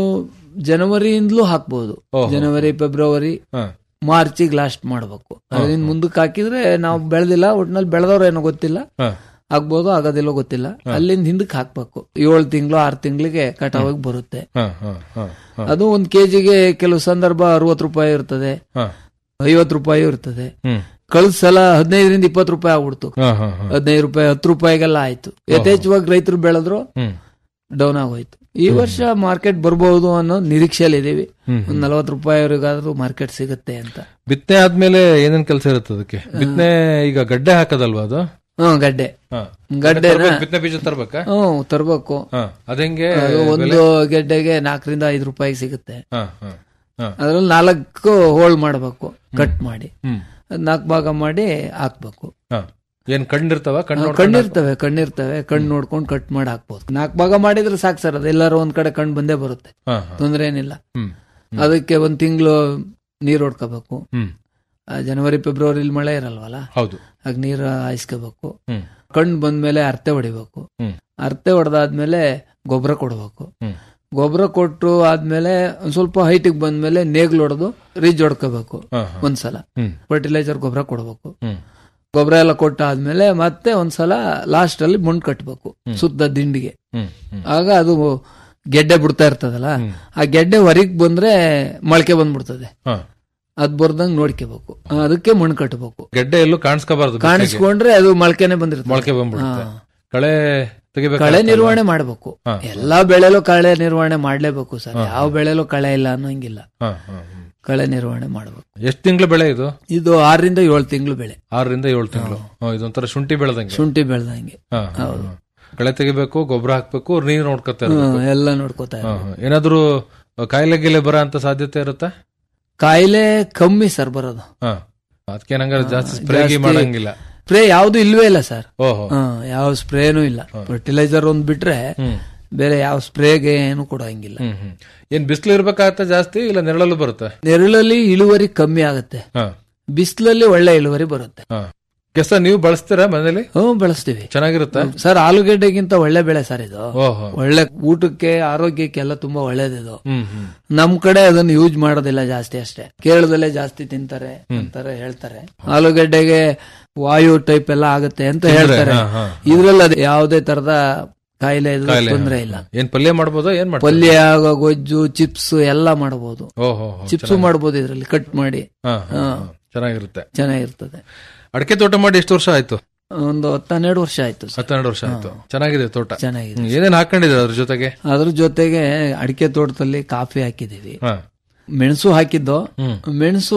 ಜನವರಿಯಿಂದಲೂ ಹಾಕ್ಬೋದು ಓಹೋ. ಜನವರಿ ಫೆಬ್ರವರಿ ಹಾ. ಮಾರ್ಚಿಗೆ ಲಾಸ್ಟ್ ಮಾಡ್ಬೇಕು ಅದರಿಂದ ಮುಂದಕ್ಕೆ ಹಾಕಿದ್ರೆ ನಾವು ಬೆಳೆದಿಲ್ಲ ಒಟ್ನಲ್ಲಿ ಬೆಳೆದವ್ರು ಏನೋ ಗೊತ್ತಿಲ್ಲ ಹಾ. ಆಗ್ಬೋದು ಆಗೋದಿಲ್ಲೋ ಗೊತ್ತಿಲ್ಲ ಅಲ್ಲಿಂದ ಹಿಂದಕ್ಕೆ ಹಾಕ್ಬೇಕು ಏಳು ತಿಂಗಳು ಆರು ತಿಂಗಳಿಗೆ ಕಟಾವಾಗಿ ಬರುತ್ತೆ ಹಾ, ಹಾ, ಹಾ, ಹಾ. ಅದು ಒಂದ್ ಕೆಜಿಗೆ ಕೆಲವು ಸಂದರ್ಭ ಅರವತ್ತು ರೂಪಾಯಿ ಇರ್ತದೆ ಹಾ. ಐವತ್ತು ರೂಪಾಯಿ ಇರ್ತದೆ ಹ್ಮ್. ಕಳ್ದ ಸಲ ಹದಿನೈದರಿಂದ ಇಪ್ಪತ್ತು ರೂಪಾಯಿ ಆಗ್ಬಿಡ್ತು ಹಾ, ಹಾ, ಹಾ. ಹದಿನೈದು ರೂಪಾಯಿ ಹತ್ತು ರೂಪಾಯಿಗೆಲ್ಲ ಆಯ್ತು ಯಥೇಚ್ಛವಾಗಿ ರೈತರು ಬೆಳೆದ್ರು ಹ್ಮ್. ಡೌನ್ ಆಗೋಯ್ತು ಈ ವರ್ಷ ಮಾರ್ಕೆಟ್ ಬರ್ಬಹುದು ಅನ್ನೋ ನಿರೀಕ್ಷೆಯಲ್ಲಿ ಇದೀವಿ ಹ್ಮ್. ಒಂದ್ ನಲವತ್ತು ರೂಪಾಯಿವರೆಗಾದ್ರೂ ಮಾರ್ಕೆಟ್ ಸಿಗುತ್ತೆ ಅಂತ ಬಿತ್ತನೆ ಆದ್ಮೇಲೆ ಏನೇನ್ ಕೆಲಸ ಇರುತ್ತೆ ಅದಕ್ಕೆ ಬಿತ್ತನೆ ಈಗ ಗಡ್ಡೆ ಹಾಕದಲ್ವಾ ಅದು ಹ್ಮ್ ಗಡ್ಡೆ ಹಾ. ಗಡ್ಡೆನ ತರ್ಬೇಕು, ಬಿತ್ತನೆ ಬೀಜ ತರ್ಬೇಕಾ ಹ್ಮ್ ತರ್ಬೇಕು ಹಾ. ಅದಂಗೆ ಅದು ಬೆಲೆ? ಒಂದು ಗೆಡ್ಡೆಗೆ ನಾಲ್ಕರಿಂದ ಐದು ರೂಪಾಯಿ ಸಿಗುತ್ತೆ ಹಾ, ಹಾ, ಹಾ. ಅದ್ರಲ್ಲಿ ನಾಲ್ಕು ಹೋಳ್ ಮಾಡಬೇಕು ಕಟ್ ಮಾಡಿ ಹ್ಮ್. ಅದ್ ನಾಲ್ಕು ಭಾಗ ಮಾಡಿ ಹಾಕ್ಬೇಕು ಹಾ. ಏನ್ ಕಣ್ಣಿರ್ತಾವ ಕಣ್ಣು ಹಾ, ನೋಡ್ಕೊಂಡು ಕಣ್ಣಿರ್ತವೆ ಕಣ್ಣಿರ್ತವೆ ಕಣ್ಣು ನೋಡ್ಕೊಂಡು ಕಟ್ ಮಾಡಿ ಹಾಕ್ಬೋದು ನಾಲ್ಕು ಭಾಗ ಮಾಡಿದ್ರೆ ಸಾಕು ಸರ್ ಅದು ಎಲ್ಲಾರು ಒಂದ್ ಕಡೆ ಕಣ್ಣು ಬಂದೇ ಬರುತ್ತೆ ಹಾ, ಹಾ. ತೊಂದ್ರೆ ಏನಿಲ್ಲ ಹ್ಮ್. ಅದಕ್ಕೆ ಒಂದ್ ತಿಂಗಳು ನೀರ್ ಹೊಡ್ಕೋಬೇಕು ಹ್ಮ್. ಆ, ಜನವರಿ ಫೆಬ್ರವರಿಲಿ ಮಳೆ ಇರಲ್ವಲ್ಲ ಹೌದು ಆಗ ನೀರು ಹಾಯಿಸ್ಕೋಬೇಕು ಹ್ಮ್. ಕಣ್ಣು ಬಂದ್ಮೇಲೆ ಅರ್ತೆ ಹೊಡಿಬೇಕು ಹ್ಮ್. ಅರ್ತೆ ಹೊಡೆದಾದ್ಮೇಲೆ ಗೊಬ್ಬರ ಕೊಡ್ಬೇಕು ಹ್ಮ್. ಗೊಬ್ಬರ ಕೊಟ್ಟು ಆದ್ಮೇಲೆ ಒಂದ್ ಸ್ವಲ್ಪ ಹೈಟಿಗೆ ಬಂದ್ಮೇಲೆ ನೇಗ್ಲು ಹೊಡೆದು ರಿಜ್ ಹೊಡ್ಕೋಬೇಕು ಹಾ, ಹಾ. ಒಂದ್ಸಲ ಹ್ಮ್. ಫರ್ಟಿಲೈಸರ್ ಗೊಬ್ಬರ ಕೊಡ್ಬೇಕು ಹ್ಮ್. ಗೊಬ್ಬರ ಎಲ್ಲ ಕೊಟ್ಟಾದ್ಮೇಲೆ ಮತ್ತೆ ಒಂದ್ಸಲ ಲಾಸ್ಟ್ ಅಲ್ಲಿ ಮಣ್ಣು ಕಟ್ಟಬೇಕು ಸುತ್ತ ದಿಂಡಿಗೆ ಹ್ಮ್. ಹ್ಮ್. ಆಗ ಅದು ಗೆಡ್ಡೆ ಬಿಡ್ತಾ ಇರ್ತದಲ್ಲ ಆ ಗೆಡ್ಡೆ ಹೊರಗ್ ಬಂದ್ರೆ ಮೊಳಕೆ ಬಂದ್ಬಿಡ್ತದೆ ಹಾ. ಅದ್ ಬರ್ದಂಗ್ ನೋಡ್ಕೋಬೇಕು ಅದಕ್ಕೆ ಮಣ್ಣು ಕಟ್ಟಬೇಕು ಗೆಡ್ಡೆ ಎಲ್ಲೂ ಕಾಣಿಸ್ಕೋಬಾರ್ದು ಬಿತ್ತನೆಗೆ. ಕಾಣಿಸ್ಕೊಂಡ್ರೆ ಅದು ಮೊಳಕೆನೆ ಬಂದಿರ್ತದೆ ಮೊಳಕೆ ಬಂದ್ಬಿಡುತ್ತೆ ಹಾ. ಕಳೆ ತೆಗಿಬೇಕು ಕಳೆ ನಿರ್ವಹಣೆ ಮಾಡಬೇಕು ಹಾ. ಎಲ್ಲಾ ಬೆಳೆಲೂ ಕಳೆ ನಿರ್ವಹಣೆ ಮಾಡ್ಲೇಬೇಕು ಸರ್ ಯಾವ ಬೆಳೆಲೂ ಕಳೆ ಇಲ್ಲ ಅನ್ನೋಂಗಿಲ್ಲ ಹಾ, ಹಾ, ಹಾ. ಕಳೆ ನಿರ್ವಹಣೆ ಮಾಡಬೇಕು ಎಷ್ಟ್ ತಿಂಗಳು ಬೆಳೆ ಇದು ಇದು ಆರರಿಂದ ಏಳು ತಿಂಗಳು ಬೆಳೆ ಆರರಿಂದ ಏಳು ತಿಂಗಳು ಇದೊಂಥರ ಶುಂಠಿ ಬೆಳೆದಂಗೆ ಶುಂಠಿ ಬೆಳೆದಂಗೆ ಹಾ, ಹಾ, ಹಾ. ಕಳೆ ತೆಗಿಬೇಕು ಗೊಬ್ಬರ ಹಾಕ್ಬೇಕು ನೀರ್ ನೋಡ್ಕೊತಾ ಹ್ಮ್, ಇರ್ಬೇಕು ಎಲ್ಲ ನೋಡ್ಕೋತಾ ಹಾ, ಹಾ. ಏನಾದ್ರೂ ಕಾಯಿಲೆ ಗಿಲೆ ಬರೋ ಅಂತ ಸಾಧ್ಯತೆ ಇರುತ್ತಾ ಕಾಯಿಲೆ ಕಮ್ಮಿ ಸರ್ ಬರೋದು ಹಾ ಅದಕ್ಕೆ ನಂಗೆ ಜಾಸ್ತಿ ಸ್ಪ್ರೇ ಜಾಸ್ತಿ- ಮಾಡಂಗಿಲ್ಲ ಸ್ಪ್ರೇ ಯಾವ್ದು ಇಲ್ವೇ ಇಲ್ಲ ಸರ್ ಓಹೋ ಯಾವ ಸ್ಪ್ರೇನು ಇಲ್ಲ ಫರ್ಟಿಲೈಸರ್ ಒಂದ್ ಬಿಟ್ರೆ ಹ್ಮ್. ಬೇರೆ ಯಾವ ಸ್ಪ್ರೇಗೆ ಏನು ಕೊಡಂಗಿಲ್ಲ ಹ್ಮ್ ಹ್ಮ್ ಏನ್ ಬಿಸಿಲು ಇರ್ಬೇಕಾಗತ್ತ ಜಾಸ್ತಿ ಇಲ್ಲ ನೆರಳಲ್ಲೂ ಬರುತ್ತೆ ನೆರಳಲ್ಲಿ ಇಳುವರಿ ಕಮ್ಮಿ ಆಗುತ್ತೆ ಹಾ ಬಿಸಿಲಲ್ಲಿ ಒಳ್ಳೆ ಇಳುವರಿ ಬರುತ್ತೆ ಹಾ ಕೆಸ ನೀವು ಬಳಸ್ತೀರಾ ಮನೇಲಿ ಹ್ಮ್ ಬಳಸ್ತೀವಿ ಚೆನ್ನಾಗಿರುತ್ತಾ ಸರ್ ಆಲೂಗೆಡ್ಡೆಗಿಂತ ಒಳ್ಳೆ ಬೆಳೆ ಸರ್ ಇದು ಓಹೋ ಒಳ್ಳೆ ಊಟಕ್ಕೆ ಆರೋಗ್ಯಕ್ಕೆಲ್ಲ ತುಂಬಾ ಒಳ್ಳೇದಿದು ಹ್ಮ್ ಹ್ಮ್ ನಮ್ ಕಡೆ ಅದನ್ನ ಯೂಸ್ ಮಾಡೋದಿಲ್ಲ ಜಾಸ್ತಿ ಅಷ್ಟೇ ಕೇರಳದಲ್ಲೇ ಜಾಸ್ತಿ ತಿಂತಾರೆ ಅಂತಾರೆ ಹೇಳ್ತಾರೆ ಆಲೂಗಡ್ಡೆಗೆ ವಾಯು ಟೈಪ್ ಎಲ್ಲ ಆಗುತ್ತೆ ಅಂತ ಹೇಳ್ತಾರೆ ಹಾ, ಹಾ. ಇದ್ರಲ್ಲಿ ಅದು ಯಾವುದೇ ತರದ ಕಾಯಿಲೆ ಇದು ಕಾಯಿಲೆ ತೊಂದ್ರೆ ಇಲ್ಲ ಏನ್ ಪಲ್ಯ ಮಾಡ್ಬೋದಾ ಏನ್ ಮಾಡ್ತಾರೆ ಪಲ್ಯ ಗೊಜ್ಜು ಚಿಪ್ಸ್ ಎಲ್ಲ ಮಾಡಬಹುದು ಓಹೋ ಚಿಪ್ಸ್ ಮಾಡಬಹುದು ಇದ್ರಲ್ಲಿ ಕಟ್ ಮಾಡಿ ಹಾ, ಹಾ, ಹಾ. ಹಾ. ಚೆನ್ನಾಗಿರುತ್ತೆ ಚೆನ್ನಾಗಿರ್ತದೆ ಅಡಕೆ ತೋಟ ಮಾಡಿ ಎಷ್ಟು ವರ್ಷ ಆಯ್ತು ಒಂದು ಹತ್ತು ಹನ್ನೆರಡು ವರ್ಷ ಆಯ್ತು ಸರ್. ಹತ್ತೆರಡು ವರ್ಷ ಆಯ್ತು ಚೆನ್ನಾಗಿದೆ ತೋಟ ಚೆನ್ನಾಗಿದೆ ಹ್ಮ್. ಏನೇನ್ ಹಾಕೊಂಡಿದ್ದೀರಾ ಅದ್ರ ಜೊತೆಗೆ ಅದ್ರ ಜೊತೆಗೆ ಅಡಿಕೆ ತೋಟದಲ್ಲಿ ಕಾಫಿ ಹಾಕಿದೀವಿ ಹಾ ಮೆಣಸು ಹಾಕಿದ್ದು ಹ್ಮ್. ಮೆಣಸು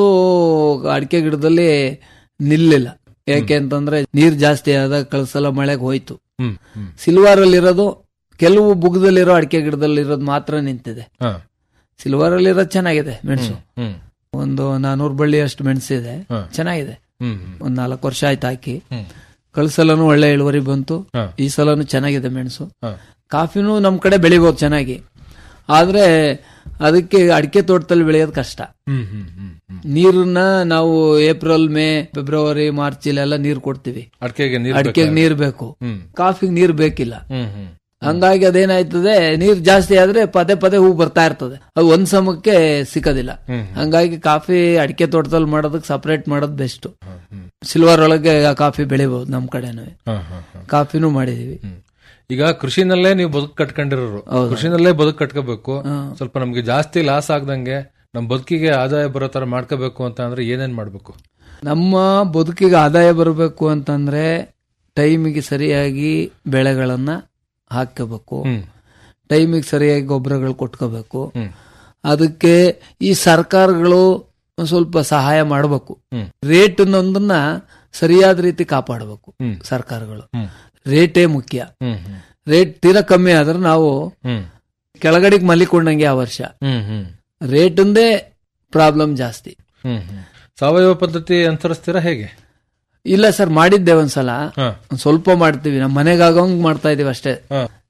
ಅಡಿಕೆ ಗಿಡದಲ್ಲಿ ನಿಲ್ಲಿಲ್ಲ ಯಾಕೆ ಅಂತಂದ್ರೆ ನೀರ್ ಜಾಸ್ತಿ ಆದಾಗ ಕಳ್ಸಲ ಮಳೆಗೆ ಹೋಯ್ತು ಹ್ಮ್ ಹ್ಮ್ ಸಿಲ್ವಾರ್ ಅಲ್ಲಿ ಇರೋದು ಕೆಲವು ಬುಗದಲ್ಲಿರೋ ಅಡಿಕೆ ಗಿಡದಲ್ಲಿ ಇರೋದು ಮಾತ್ರ ನಿಂತಿದೆ ಹಾ ಸಿಲ್ವಾರ್ ಅಲ್ಲಿ ಇರೋದು ಚೆನ್ನಾಗಿದೆ ಮೆಣಸು ಹ್ಮ್ ಒಂದು ನಾನೂರು ಬಳ್ಳಿ ಅಷ್ಟು ಮೆಣಸಿದೆ ಹಾ. ಚೆನ್ನಾಗಿದೆ ಹ್ಮ್ ಒಂದ್ ನಾಲ್ಕು ವರ್ಷ ಆಯ್ತು ಹಾಕಿ ಹ್ಮ್. ಕಳ್ಸಲನು ಒಳ್ಳೆ ಇಳುವರಿ ಬಂತು ಹಾ. ಈ ಸಲನು ಚೆನ್ನಾಗಿದೆ ಮೆಣಸು ಹಾ. ಕಾಫಿನೂ ನಮ್ ಕಡೆ ಬೆಳಿಬಹುದು ಚೆನ್ನಾಗಿ ಆದ್ರೆ ಅದಕ್ಕೆ ಅಡಿಕೆ ತೋಟದಲ್ಲಿ ಬೆಳೆಯೋದು ಕಷ್ಟ ಹ್ಮ್ ಹ್ಮ್ ಹ್ಮ್ ಹ್ಮ್ ನೀರನ್ನ ನಾವು ಏಪ್ರಿಲ್ ಮೇ ಫೆಬ್ರವರಿ ಮಾರ್ಚ್ ಇಲ್ಲೆಲ್ಲ ನೀರ್ ಕೊಡ್ತೀವಿ ಅಡಿಕೆಗೆ ನೀರ್ ಅಡಿಕೆಗೆ ಬೇಕಾ? ನೀರ್ ಬೇಕು ಹ್ಮ್ ಕಾಫಿಗೆ ನೀರ್ ಬೇಕಿಲ್ಲ ಹ್ಮ್ ಹ್ಮ್ ಹಂಗಾಗಿ ಅದೇನಾಯ್ತದೆ ನೀರ್ ಜಾಸ್ತಿ ಆದ್ರೆ ಪದೇ ಪದೇ ಹೂ ಬರ್ತಾ ಇರ್ತದೆ ಅದು ಒಂದ್ ಸಮಕ್ಕೆ ಸಿಕ್ಕದಿಲ್ಲ ಹ್ಮ್. ಹಂಗಾಗಿ ಕಾಫಿ ಅಡಿಕೆ ತೋಟದಲ್ಲಿ ಮಾಡೋದಕ್ಕೆ ಸಪರೇಟ್ ಮಾಡೋದು ಬೆಸ್ಟ್ ಹ್ಮ್. ಸಿಲ್ವರ್ ಒಳಗೆ ಕಾಫಿ ಬೆಳಿಬಹುದು ನಮ್ ಕಡೆನೂ ಹಾ, ಹಾ, ಹಾ. ಕಾಫಿನೂ ಮಾಡಿದೀವಿ ಹ್ಮ್. ಈಗ ಕೃಷಿನಲ್ಲೇ ನೀವು ಬದುಕು ಕಟ್ಕೊಂಡಿರೋರು ಕೃಷಿನಲ್ಲೇ ಬದುಕು ಕಟ್ಕೋಬೇಕು ಸ್ವಲ್ಪ ನಮ್ಗೆ ಜಾಸ್ತಿ ಲಾಸ್ ಆಗ್ದಂಗೆ ನಮ್ ಬದುಕಿಗೆ ಆದಾಯ ಬರೋ ತರ ಮಾಡ್ಕೋಬೇಕು ಅಂತ ಅಂದ್ರೆ ಏನೇನ್ ಮಾಡ್ಬೇಕು ನಮ್ಮ ಬದುಕಿಗೆ ಆದಾಯ ಬರಬೇಕು ಅಂತಂದ್ರೆ ಟೈಮಿಗೆ ಸರಿಯಾಗಿ ಬೆಳೆಗಳನ್ನ ಹಾಕಬೇಕು ಹ್ಮ್ ಟೈಮಿಗೆ ಸರಿಯಾಗಿ ಗೊಬ್ಬರಗಳು ಕೊಟ್ಕೋಬೇಕು ಹ್ಮ್. ಅದಕ್ಕೆ ಈ ಸರ್ಕಾರಗಳು ಒಂದ್ ಸ್ವಲ್ಪ ಸಹಾಯ ಮಾಡಬೇಕು ಹ್ಮ್. ರೇಟ್ ಅನ್ನೊಂದನ್ನ ಸರಿಯಾದ ರೀತಿ ಕಾಪಾಡಬೇಕು ಹ್ಮ್. ಸರ್ಕಾರಗಳು ಹ್ಮ್. ರೇಟೇ ಮುಖ್ಯ ಹ್ಮ್ ಹ್ಮ್ ರೇಟ್ ತೀರಾ ಕಮ್ಮಿ ಆದ್ರೆ ನಾವು ಹ್ಮ್ ಕೆಳಗಡೆಗೆ ಮಲಿಕೊಂಡಂಗೆ ಆ ವರ್ಷ ಹ್ಮ್ ಹ್ಮ್ ರೇಟಿಂದೇ ಪ್ರಾಬ್ಲಮ್ ಜಾಸ್ತಿ ಹ್ಮ್ ಹ್ಮ್ ಸಾವಯವ ಪದ್ಧತಿ ಅನುಸರಿಸ್ತೀರಾ ಹೇಗೆ ಇಲ್ಲ ಸರ್ ಮಾಡಿದ್ದೆ ಒಂದ್ಸಲ ಹಾ. ಒಂದ್ ಸ್ವಲ್ಪ ಮಾಡ್ತೀವಿ ನಮ್ಮ ಮನೆಗಾಗಂಗ್ ಮಾಡ್ತಾ ಇದೀವಿ ಅಷ್ಟೇ ಹಾ.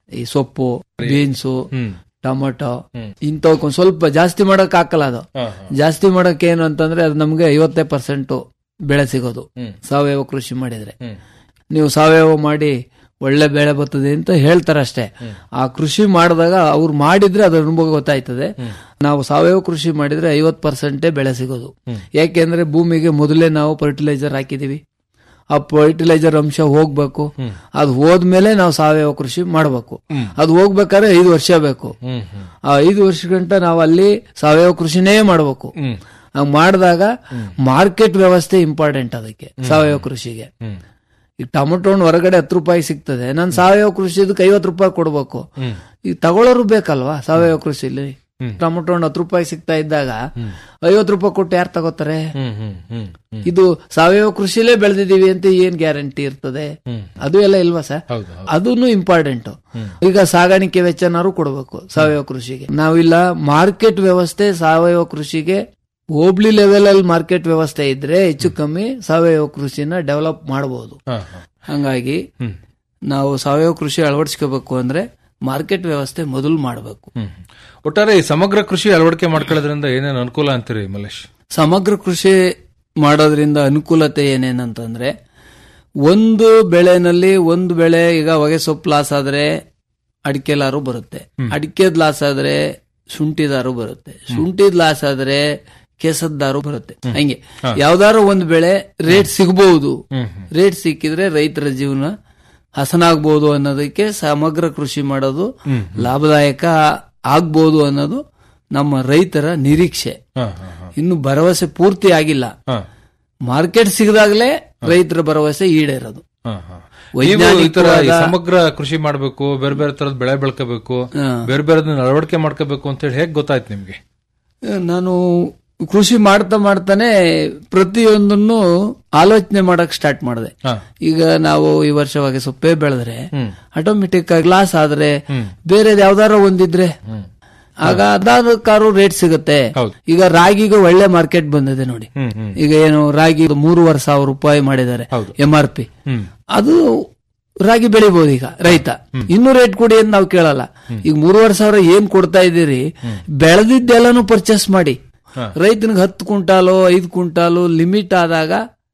ಈ ಸೊಪ್ಪು ಬೀನ್ಸು ಟೊಮೊಟೊ ಇಂಥವಕ್ಕೊಂದ್ ಸ್ವಲ್ಪ ಜಾಸ್ತಿ ಮಾಡಕ್ ಹಾಕಲ್ಲ ಅದು ಜಾಸ್ತಿ ಮಾಡಕ್ ಏನು ಅಂತಂದ್ರೆ ಅದು ನಮ್ಗೆ ಐವತ್ತೇ ಪರ್ಸೆಂಟ್ ಬೆಳೆ ಸಿಗೋದು ಸಾವಯವ ಕೃಷಿ ಮಾಡಿದ್ರೆ ನೀವು ಸಾವಯವ ಮಾಡಿ ಒಳ್ಳೆ ಬೆಳೆ ಬರ್ತದೆ ಅಂತ ಹೇಳ್ತಾರೆ ಅಷ್ಟೇ ಆ ಕೃಷಿ ಮಾಡಿದಾಗ ಅವ್ರು ಮಾಡಿದ್ರೆ ಅದ್ರ ಅನುಭವ ಗೊತ್ತಾಯ್ತದೆ ನಾವು ಸಾವಯವ ಕೃಷಿ ಮಾಡಿದ್ರೆ ಐವತ್ ಪರ್ಸೆಂಟೇ ಬೆಳೆ ಸಿಗೋದು ಯಾಕೆಂದ್ರೆ ಭೂಮಿಗೆ ಮೊದಲೇ ನಾವು ಫರ್ಟಿಲೈಸರ್ ಹಾಕಿದೀವಿ ಆ ಫರ್ಟಿಲೈಸರ್ ಅಂಶ ಹೋಗ್ಬೇಕು ಅದು ಹೋದ್ಮೇಲೆ ನಾವು ಸಾವಯವ ಕೃಷಿ ಮಾಡಬೇಕು ಅದು ಹೋಗ್ಬೇಕಾದ್ರೆ ಐದು ವರ್ಷ ಬೇಕು ಆ ಐದು ವರ್ಷ ಗಂಟ ನಾವು ಅಲ್ಲಿ ಸಾವಯವ ಕೃಷಿನೇ ಮಾಡಬೇಕು ಹಂಗ್ ಮಾಡಿದಾಗ ಮಾರ್ಕೆಟ್ ವ್ಯವಸ್ಥೆ ಇಂಪಾರ್ಟೆಂಟ್ ಅದಕ್ಕೆ ಸಾವಯವ ಕೃಷಿಗೆ ಈಗ ಟೊಮೊಟೊ ಹಣ್ಣು ಹೊರಗಡೆ ಹತ್ತು ರೂಪಾಯಿ ಸಿಗ್ತದೆ ನಾನು ಸಾವಯವ ಕೃಷಿ ಇದಕ್ಕೆ ಐವತ್ತು ರೂಪಾಯಿ ಕೊಡ್ಬೇಕು ಈಗ ತಗೊಳ್ಳೋರು ಬೇಕಲ್ವಾ ಸಾವಯವ ಕೃಷಿಲಿ ಟೊಮೊಟೊ ಹಣ್ಣು ಹತ್ತು ರೂಪಾಯಿ ಸಿಗ್ತಾ ಇದ್ದಾಗ ಐವತ್ತು ರೂಪಾಯಿ ಕೊಟ್ಟು ಯಾರು ತಗೋತಾರೆ ಇದು ಸಾವಯವ ಕೃಷಿಲೇ ಬೆಳೆದಿದೀವಿ ಅಂತ ಏನ್ ಗ್ಯಾರಂಟಿ ಇರ್ತದೆ ಅದು ಎಲ್ಲ ಇಲ್ವಾ ಸರ್ ಅದನ್ನು ಇಂಪಾರ್ಟೆಂಟ್ ಈಗ ಸಾಗಾಣಿಕೆ ವೆಚ್ಚನಾರು ಕೊಡಬೇಕು ಸಾವಯವ ಕೃಷಿಗೆ ನಾವಿಲ್ಲ ಮಾರ್ಕೆಟ್ ವ್ಯವಸ್ಥೆ ಸಾವಯವ ಕೃಷಿಗೆ ಹೋಬ್ಳಿ ಲೆವೆಲ್ ಅಲ್ಲಿ ಮಾರ್ಕೆಟ್ ವ್ಯವಸ್ಥೆ ಇದ್ರೆ ಹೆಚ್ಚು ಕಮ್ಮಿ ಸಾವಯವ ಕೃಷಿನ ಡೆವಲಪ್ ಮಾಡಬಹುದು ಹಂಗಾಗಿ ನಾವು ಸಾವಯವ ಕೃಷಿ ಅಳವಡಿಸ್ಕೋಬೇಕು ಅಂದ್ರೆ ಮಾರ್ಕೆಟ್ ವ್ಯವಸ್ಥೆ ಮೊದಲು ಮಾಡಬೇಕು ಒಟ್ಟಾರೆ ಈ ಸಮಗ್ರ ಕೃಷಿ ಅಳವಡಿಕೆ ಮಾಡ್ಕೊಳ್ಳೋದ್ರಿಂದ ಏನೇನು ಅನುಕೂಲ ಅಂತೀರಿ ಮಲ್ಲೇಶ್ ಸಮಗ್ರ ಕೃಷಿ ಮಾಡೋದ್ರಿಂದ ಅನುಕೂಲತೆ ಏನೇನಂತಂದ್ರೆ ಒಂದು ಬೆಳೆನಲ್ಲಿ ಒಂದು ಬೆಳೆ ಈಗ ಹೊಗೆ ಸೊಪ್ಪು ಲಾಸ್ ಆದ್ರೆ ಅಡಿಕೆಲಾರು ಬರುತ್ತೆ ಅಡಿಕೆದ್ ಲಾಸ್ ಆದ್ರೆ ಶುಂಠಿದಾರು ಬರುತ್ತೆ ಶುಂಠಿದ್ ಲಾಸ್ ಆದ್ರೆ ಕೆಸದ್ದಾರು ಬರುತ್ತೆ ಹಂಗೆ ಯಾವ್ದಾರು ಒಂದು ಬೆಳೆ ರೇಟ್ ಸಿಗಬಹುದು ರೇಟ್ ಸಿಕ್ಕಿದ್ರೆ ರೈತರ ಜೀವನ ಹಸನಾಗ್ಬೋದು ಅನ್ನೋದಕ್ಕೆ ಸಮಗ್ರ ಕೃಷಿ ಮಾಡೋದು ಲಾಭದಾಯಕ ಆಗ್ಬೋದು ಅನ್ನೋದು ನಮ್ಮ ರೈತರ ನಿರೀಕ್ಷೆ ಇನ್ನು ಭರವಸೆ ಪೂರ್ತಿ ಆಗಿಲ್ಲ ಮಾರ್ಕೆಟ್ ಸಿಗದಾಗ್ಲೇ ರೈತರ ಭರವಸೆ ಈಡೇರೋದು ನೀವು ಈ ತರ ಈ ವೈಜ್ಞಾನಿಕವಾದ- ಸಮಗ್ರ ಕೃಷಿ ಮಾಡಬೇಕು ಬೇರೆ ಬೇರೆ ತರದ ಬೆಳೆ ಬೆಳ್ಕೋಬೇಕು ಬೇರೆ ಬೇರೆ ಅಳವಡಿಕೆ ಮಾಡ್ಕೋಬೇಕು ಅಂತ ಹೇಳಿ ಹೇಗ್ ಗೊತ್ತಾಯ್ತು ನಿಮ್ಗೆ ನಾನು ಕೃಷಿ ಮಾಡ್ತಾ ಮಾಡ್ತಾನೆ ಪ್ರತಿಯೊಂದನ್ನು ಆಲೋಚನೆ ಮಾಡಕ್ ಸ್ಟಾರ್ಟ್ ಮಾಡಿದೆ ಈಗ ನಾವು ಈ ವರ್ಷವಾಗಿ ಸೊಪ್ಪೆ ಬೆಳೆದ್ರೆ ಆಟೋಮೆಟಿಕ್ ಆಗಿ ಲಾಸ್ ಆದ್ರೆ ಬೇರೆ ಯಾವ್ದಾರ ಒಂದಿದ್ರೆ ಆಗ ಅದಾದಕ್ಕಾರು ರೇಟ್ ಸಿಗುತ್ತೆ ಈಗ ರಾಗಿಗೆ ಒಳ್ಳೆ ಮಾರ್ಕೆಟ್ ಬಂದಿದೆ ನೋಡಿ ಈಗ ಏನು ರಾಗಿ ಮೂರುವರೆ ಸಾವಿರ ರೂಪಾಯಿ ಮಾಡಿದ್ದಾರೆ ಎಂ ಆರ್ ಪಿ ಅದು ರಾಗಿ ಬೆಳಿಬಹುದು ಈಗ ರೈತ ಇನ್ನೂ ರೇಟ್ ಕೊಡಿ ಅಂತ ನಾವು ಕೇಳಲ್ಲ ಈಗ ಮೂರುವರೆ ಸಾವಿರ ಏನ್ ಕೊಡ್ತಾ ಇದ್ದೀರಿ ಬೆಳೆದಿದ್ದೆಲ್ಲಾನು ಪರ್ಚೇಸ್ ಮಾಡಿ ರೈತನಿಗೆ ಹತ್ತು ಕ್ವಿಂಟಾಲು ಐದು ಕ್ವಿಂಟಾಲು ಲಿಮಿಟ್ ಆದಾಗ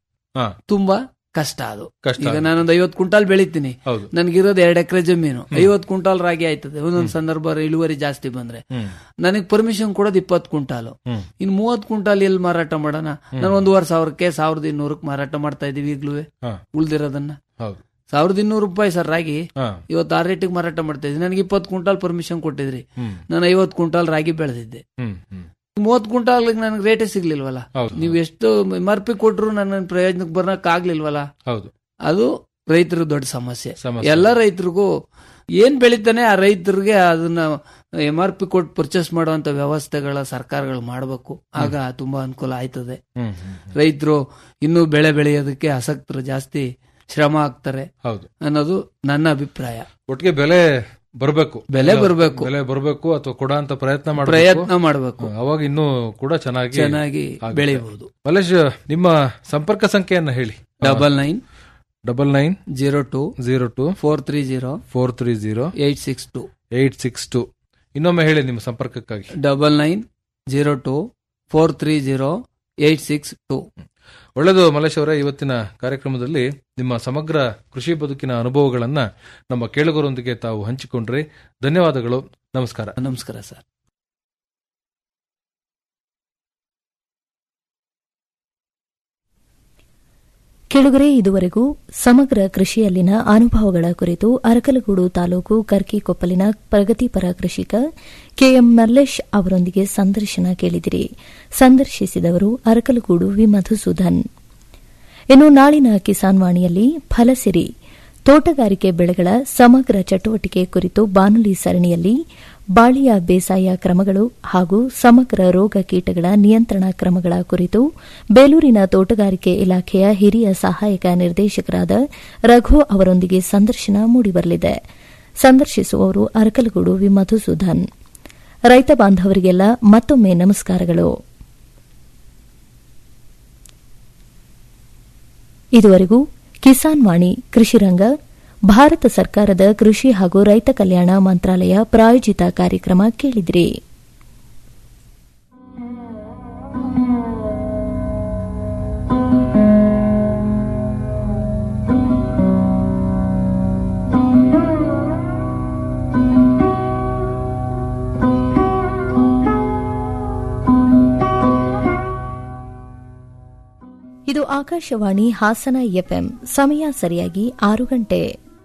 ತುಂಬಾ ಕಷ್ಟ ಅದು ಕಷ್ಟ ಈಗ ನಾನೊಂದು ಐವತ್ತು ಕ್ವಿಂಟಾಲ್ ಬೆಳಿತೀನಿ ಹೌದು. ನನಗಿರೋದು ಎರಡು ಎಕರೆ ಜಮೀನು ಐವತ್ತು ಕ್ವಿಂಟಾಲ್ ರಾಗಿ ಆಯ್ತದೆ ಒಂದೊಂದು ಸಂದರ್ಭ ಇಳುವರಿ ಜಾಸ್ತಿ ಬಂದ್ರೆ ನನಗೆ ಪರ್ಮಿಷನ್ ಕೊಡೋದು ಇಪ್ಪತ್ತು ಕ್ವಿಂಟಾಲು ಇನ್ ಮೂವತ್ ಕ್ವಿಂಟಾಲ್ ಎಲ್ಲಿ ಮಾರಾಟ ಮಾಡೋಣ ನಾನು ಒಂದೂವರೆ ಸಾವಿರಕ್ಕೆ ಸಾವಿರದ ಇನ್ನೂರಕ್ಕೆ ಮಾರಾಟ ಮಾಡ್ತಾ ಇದೀವಿ ಈಗ್ಲೂ ಹಾ. ಉಳ್ದಿರೋದನ್ನ ಹೌದು ಸಾವಿರದ ಇನ್ನೂರು ರೂಪಾಯಿ ಸರ್ ರಾಗಿ ಹಾ. ಇವತ್ತು ಆ ರೇಟಿಗೆ ಮಾರಾಟ ಮಾಡ್ತಾ ಇದ್ವಿ ನನಗೆ ಇಪ್ಪತ್ತು ಕ್ವಿಂಟಾಲ್ ಪರ್ಮಿಷನ್ ಕೊಟ್ಟಿದ್ರಿ ನಾನು ಐವತ್ತು ಕ್ವಿಂಟಾಲ್ ರಾಗಿ ಬೆಳೆದಿದ್ದೆ ಹ್ಮ್ ಹ್ಮ್ ಮೂವತ್ ಕ್ವಿಂಟಾಲ್ ನನಗೆ ರೇಟೇ ಸಿಗ್ಲಿಲ್ವಲ್ಲ ಹೌದು. ನೀವು ಎಷ್ಟು ಮರ್ಪಿ ಕೊಟ್ರು ನನ್ನ ಪ್ರಯೋಜನಕ್ಕೆ ಬರೋಕ್ ಆಗ್ಲಿಲ್ವಲ್ಲ ಹೌದು ಅದು ರೈತರ ದೊಡ್ಡ ಸಮಸ್ಯೆ ಸಮಸ್ಯೆ. ಎಲ್ಲ ರೈತರಿಗೂ ಏನ್ ಬೆಳಿತಾನೆ ಆ ರೈತರಿಗೆ ಅದನ್ನ ಎಂ ಆರ್ ಪಿ ಕೊಟ್ಟು ಪರ್ಚೇಸ್ ಮಾಡುವಂತ ವ್ಯವಸ್ಥೆಗಳ ಸರ್ಕಾರಗಳು ಮಾಡಬೇಕು ಆಗ ತುಂಬಾ ಅನುಕೂಲ ಆಯ್ತದೆ ಹ್ಮ್ ರೈತರು ಇನ್ನೂ ಬೆಳೆ ಬೆಳೆಯೋದಕ್ಕೆ ಆಸಕ್ತರು ಜಾಸ್ತಿ ಶ್ರಮ ಆಗ್ತಾರೆ ಹೌದು ಅನ್ನೋದು ನನ್ನ ಅಭಿಪ್ರಾಯ ಒಟ್ಟಿಗೆ ಬೆಲೆ ಬರಬೇಕು ಬೆಲೆ ಬರ್ಬೇಕು. ಬೆಲೆ ಬರಬೇಕು ಅಥವಾ ಕೊಡ ಅಂತ ಪ್ರಯತ್ನ ಮಾಡಬೇಕು ಪ್ರಯತ್ನ ಮಾಡಬೇಕು ಅವಾಗ ಇನ್ನೂ ಕೂಡ ಚೆನ್ನಾಗಿ ಚೆನ್ನಾಗಿ ಆಗುತ್ತೆ. ಬೆಳೆಯಬಹುದು ಮಲೇಶ್ ನಿಮ್ಮ ಸಂಪರ್ಕ ಸಂಖ್ಯೆಯನ್ನ ಹೇಳಿ double nine double nine zero two zero two four three zero four three zero eight six two eight six two ಇನ್ನೊಮ್ಮೆ ಹೇಳಿ ನಿಮ್ಮ ಸಂಪರ್ಕಕ್ಕಾಗಿ double nine zero two four three zero eight six two ಒಳ್ಳೆಯದು ಮಲೇಶ್ ಅವರೇ ಇವತ್ತಿನ ಕಾರ್ಯಕ್ರಮದಲ್ಲಿ ನಿಮ್ಮ ಸಮಗ್ರ ಕೃಷಿ ಬದುಕಿನ ಅನುಭವಗಳನ್ನ ನಮ್ಮ ಕೇಳುಗರೊಂದಿಗೆ ತಾವು ಹಂಚಿಕೊಂಡ್ರಿ ಧನ್ಯವಾದಗಳು ನಮಸ್ಕಾರ ನಮಸ್ಕಾರ ಸರ್ ಕೆಳಗರೆ ಇದುವರೆಗೂ ಸಮಗ್ರ ಕೃಷಿಯಲ್ಲಿನ ಅನುಭವಗಳ ಕುರಿತು ಅರಕಲಗೂಡು ತಾಲೂಕು ಕರ್ಕಿಕೊಪ್ಪಲಿನ ಪ್ರಗತಿಪರ ಕೃಷಿಕ ಕೆಎಂ ಮಲ್ಲೇಶ್ ಅವರೊಂದಿಗೆ ಸಂದರ್ಶನ ಕೇಳಿದಿರಿ ಸಂದರ್ಶಿಸಿದವರು ಅರಕಲಗೂಡು ವಿ ಮಧುಸೂದನ್ ಇನ್ನು ನಾಳಿನ ಕಿಸಾನ್ ವಾಣಿಯಲ್ಲಿ ಫಲಸಿರಿ ತೋಟಗಾರಿಕೆ ಬೆಳೆಗಳ ಸಮಗ್ರ ಚಟುವಟಿಕೆ ಕುರಿತು ಬಾನುಲಿ ಸರಣಿಯಲ್ಲಿ ಬಾಳಿಯ ಬೇಸಾಯ ಕ್ರಮಗಳು ಹಾಗೂ ಸಮಗ್ರ ರೋಗ ಕೀಟಗಳ ನಿಯಂತ್ರಣ ಕ್ರಮಗಳ ಕುರಿತು ಬೇಲೂರಿನ ತೋಟಗಾರಿಕೆ ಇಲಾಖೆಯ ಹಿರಿಯ ಸಹಾಯಕ ನಿರ್ದೇಶಕರಾದ ರಘು ಅವರೊಂದಿಗೆ ಸಂದರ್ಶನ ಮೂಡಿಬರಲಿದೆ ಸಂದರ್ಶಿಸುವವರು ಅರಕಲಗೂಡು ವಿ ಮಧುಸೂದನ್ ರೈತ ಬಾಂಧವರಿಗೆಲ್ಲ ಮತ್ತೊಮ್ಮೆ ನಮಸ್ಕಾರಗಳು ಇದುವರೆಗೂ ಕಿಸಾನ್ ವಾಣಿ ಕೃಷಿರಂಗ ಭಾರತ ಸರ್ಕಾರದ ಕೃಷಿ ಹಾಗೂ ರೈತ ಕಲ್ಯಾಣ ಮಂತ್ರಾಲಯ ಪ್ರಾಯೋಜಿತ ಕಾರ್ಯಕ್ರಮ ಕೇಳಿದ್ರಿ ಇದು ಆಕಾಶವಾಣಿ ಹಾಸನ ಎಫ್ಎಂ ಸಮಯ ಸರಿಯಾಗಿ ಆರು ಗಂಟೆ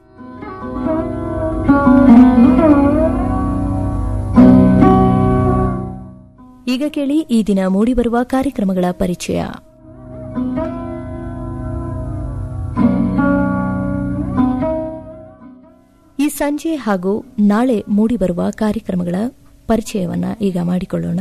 ಈಗ ಕೇಳಿ ಈ ದಿನ ಮೂಡಿಬರುವ ಕಾರ್ಯಕ್ರಮಗಳ ಪರಿಚಯ ಈ ಸಂಜೆ ಹಾಗೂ ನಾಳೆ ಮೂಡಿಬರುವ ಕಾರ್ಯಕ್ರಮಗಳ ಪರಿಚಯವನ್ನ ಈಗ ಮಾಡಿಕೊಳ್ಳೋಣ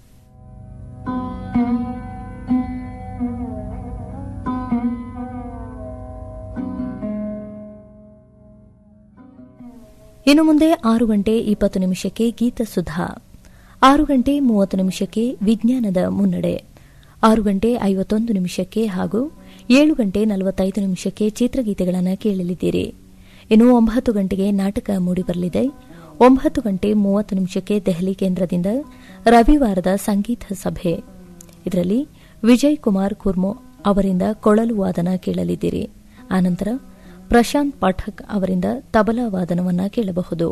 ಇನ್ನು ಮುಂದೆ ಆರು ಗಂಟೆ ಇಪ್ಪತ್ತು ನಿಮಿಷಕ್ಕೆ ಗೀತ ಸುಧಾ ಆರು ಗಂಟೆ ಮೂವತ್ತು ನಿಮಿಷಕ್ಕೆ ವಿಜ್ಞಾನದ ಮುನ್ನಡೆ ಆರು ಗಂಟೆ ಐವತ್ತೊಂದು ನಿಮಿಷಕ್ಕೆ ಹಾಗೂ ಏಳು ಗಂಟೆ ನಲವತ್ತೈದು ನಿಮಿಷಕ್ಕೆ ಚಿತ್ರಗೀತೆಗಳನ್ನು ಕೇಳಲಿದ್ದೀರಿ ಇನ್ನು ಒಂಬತ್ತು ಗಂಟೆಗೆ ನಾಟಕ ಮೂಡಿಬರಲಿದೆ ಒಂಬತ್ತು ಗಂಟೆ ಮೂವತ್ತು ನಿಮಿಷಕ್ಕೆ ದೆಹಲಿ ಕೇಂದ್ರದಿಂದ ರವಿವಾರದ ಸಂಗೀತ ಸಭೆ ಇದರಲ್ಲಿ ವಿಜಯ್ ಕುಮಾರ್ ಕುರ್ಮು ಅವರಿಂದ ಕೊಳಲು ವಾದನ ಕೇಳಲಿದ್ದೀರಿ ಆನಂತರ ಪ್ರಶಾಂತ್ ಪಾಠಕ್ ಅವರಿಂದ ತಬಲಾ ವಾದನವನ್ನ ಕೇಳಬಹುದು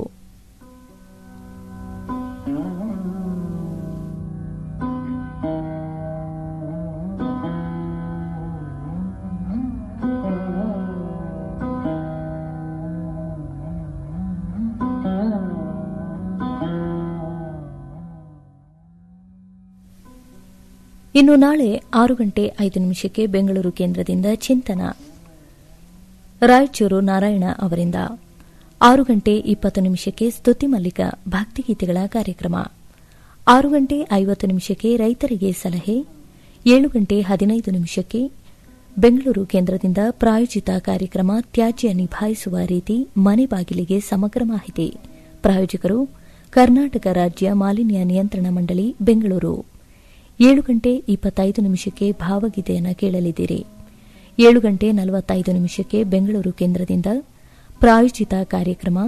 ಇನ್ನು ನಾಳೆ ಆರು ಗಂಟೆ ಐದು ನಿಮಿಷಕ್ಕೆ ಬೆಂಗಳೂರು ಕೇಂದ್ರದಿಂದ ಚಿಂತನ ರಾಯಚೂರು ನಾರಾಯಣ ಅವರಿಂದ ಆರು ಗಂಟೆ ಇಪ್ಪತ್ತು ನಿಮಿಷಕ್ಕೆ ಸ್ತುತಿ ಮಲ್ಲಿಕ ಭಕ್ತಿಗೀತೆಗಳ ಕಾರ್ಯಕ್ರಮ ಆರು ಗಂಟೆ ಐವತ್ತು ನಿಮಿಷಕ್ಕೆ ರೈತರಿಗೆ ಸಲಹೆ ಏಳು ಗಂಟೆ ಹದಿನೈದು ನಿಮಿಷಕ್ಕೆ ಬೆಂಗಳೂರು ಕೇಂದ್ರದಿಂದ ಪ್ರಾಯೋಜಿತ ಕಾರ್ಯಕ್ರಮ ತ್ಯಾಜ್ಯ ನಿಭಾಯಿಸುವ ರೀತಿ ಮನೆ ಬಾಗಿಲಿಗೆ ಸಮಗ್ರ ಮಾಹಿತಿ ಪ್ರಾಯೋಜಕರು ಕರ್ನಾಟಕ ರಾಜ್ಯ ಮಾಲಿನ್ಯ ನಿಯಂತ್ರಣ ಮಂಡಳಿ ಬೆಂಗಳೂರು ಏಳು ಗಂಟೆ ಇಪ್ಪತ್ತೈದು ನಿಮಿಷಕ್ಕೆ ಭಾವಗೀತೆಯನ್ನು ಕೇಳಲಿದ್ದೀರಿ ಏಳು ಗಂಟೆ ನಲವತ್ತೈದು ನಿಮಿಷಕ್ಕೆ ಬೆಂಗಳೂರು ಕೇಂದ್ರದಿಂದ ಪ್ರಾಯೋಜಿತ ಕಾರ್ಯಕ್ರಮ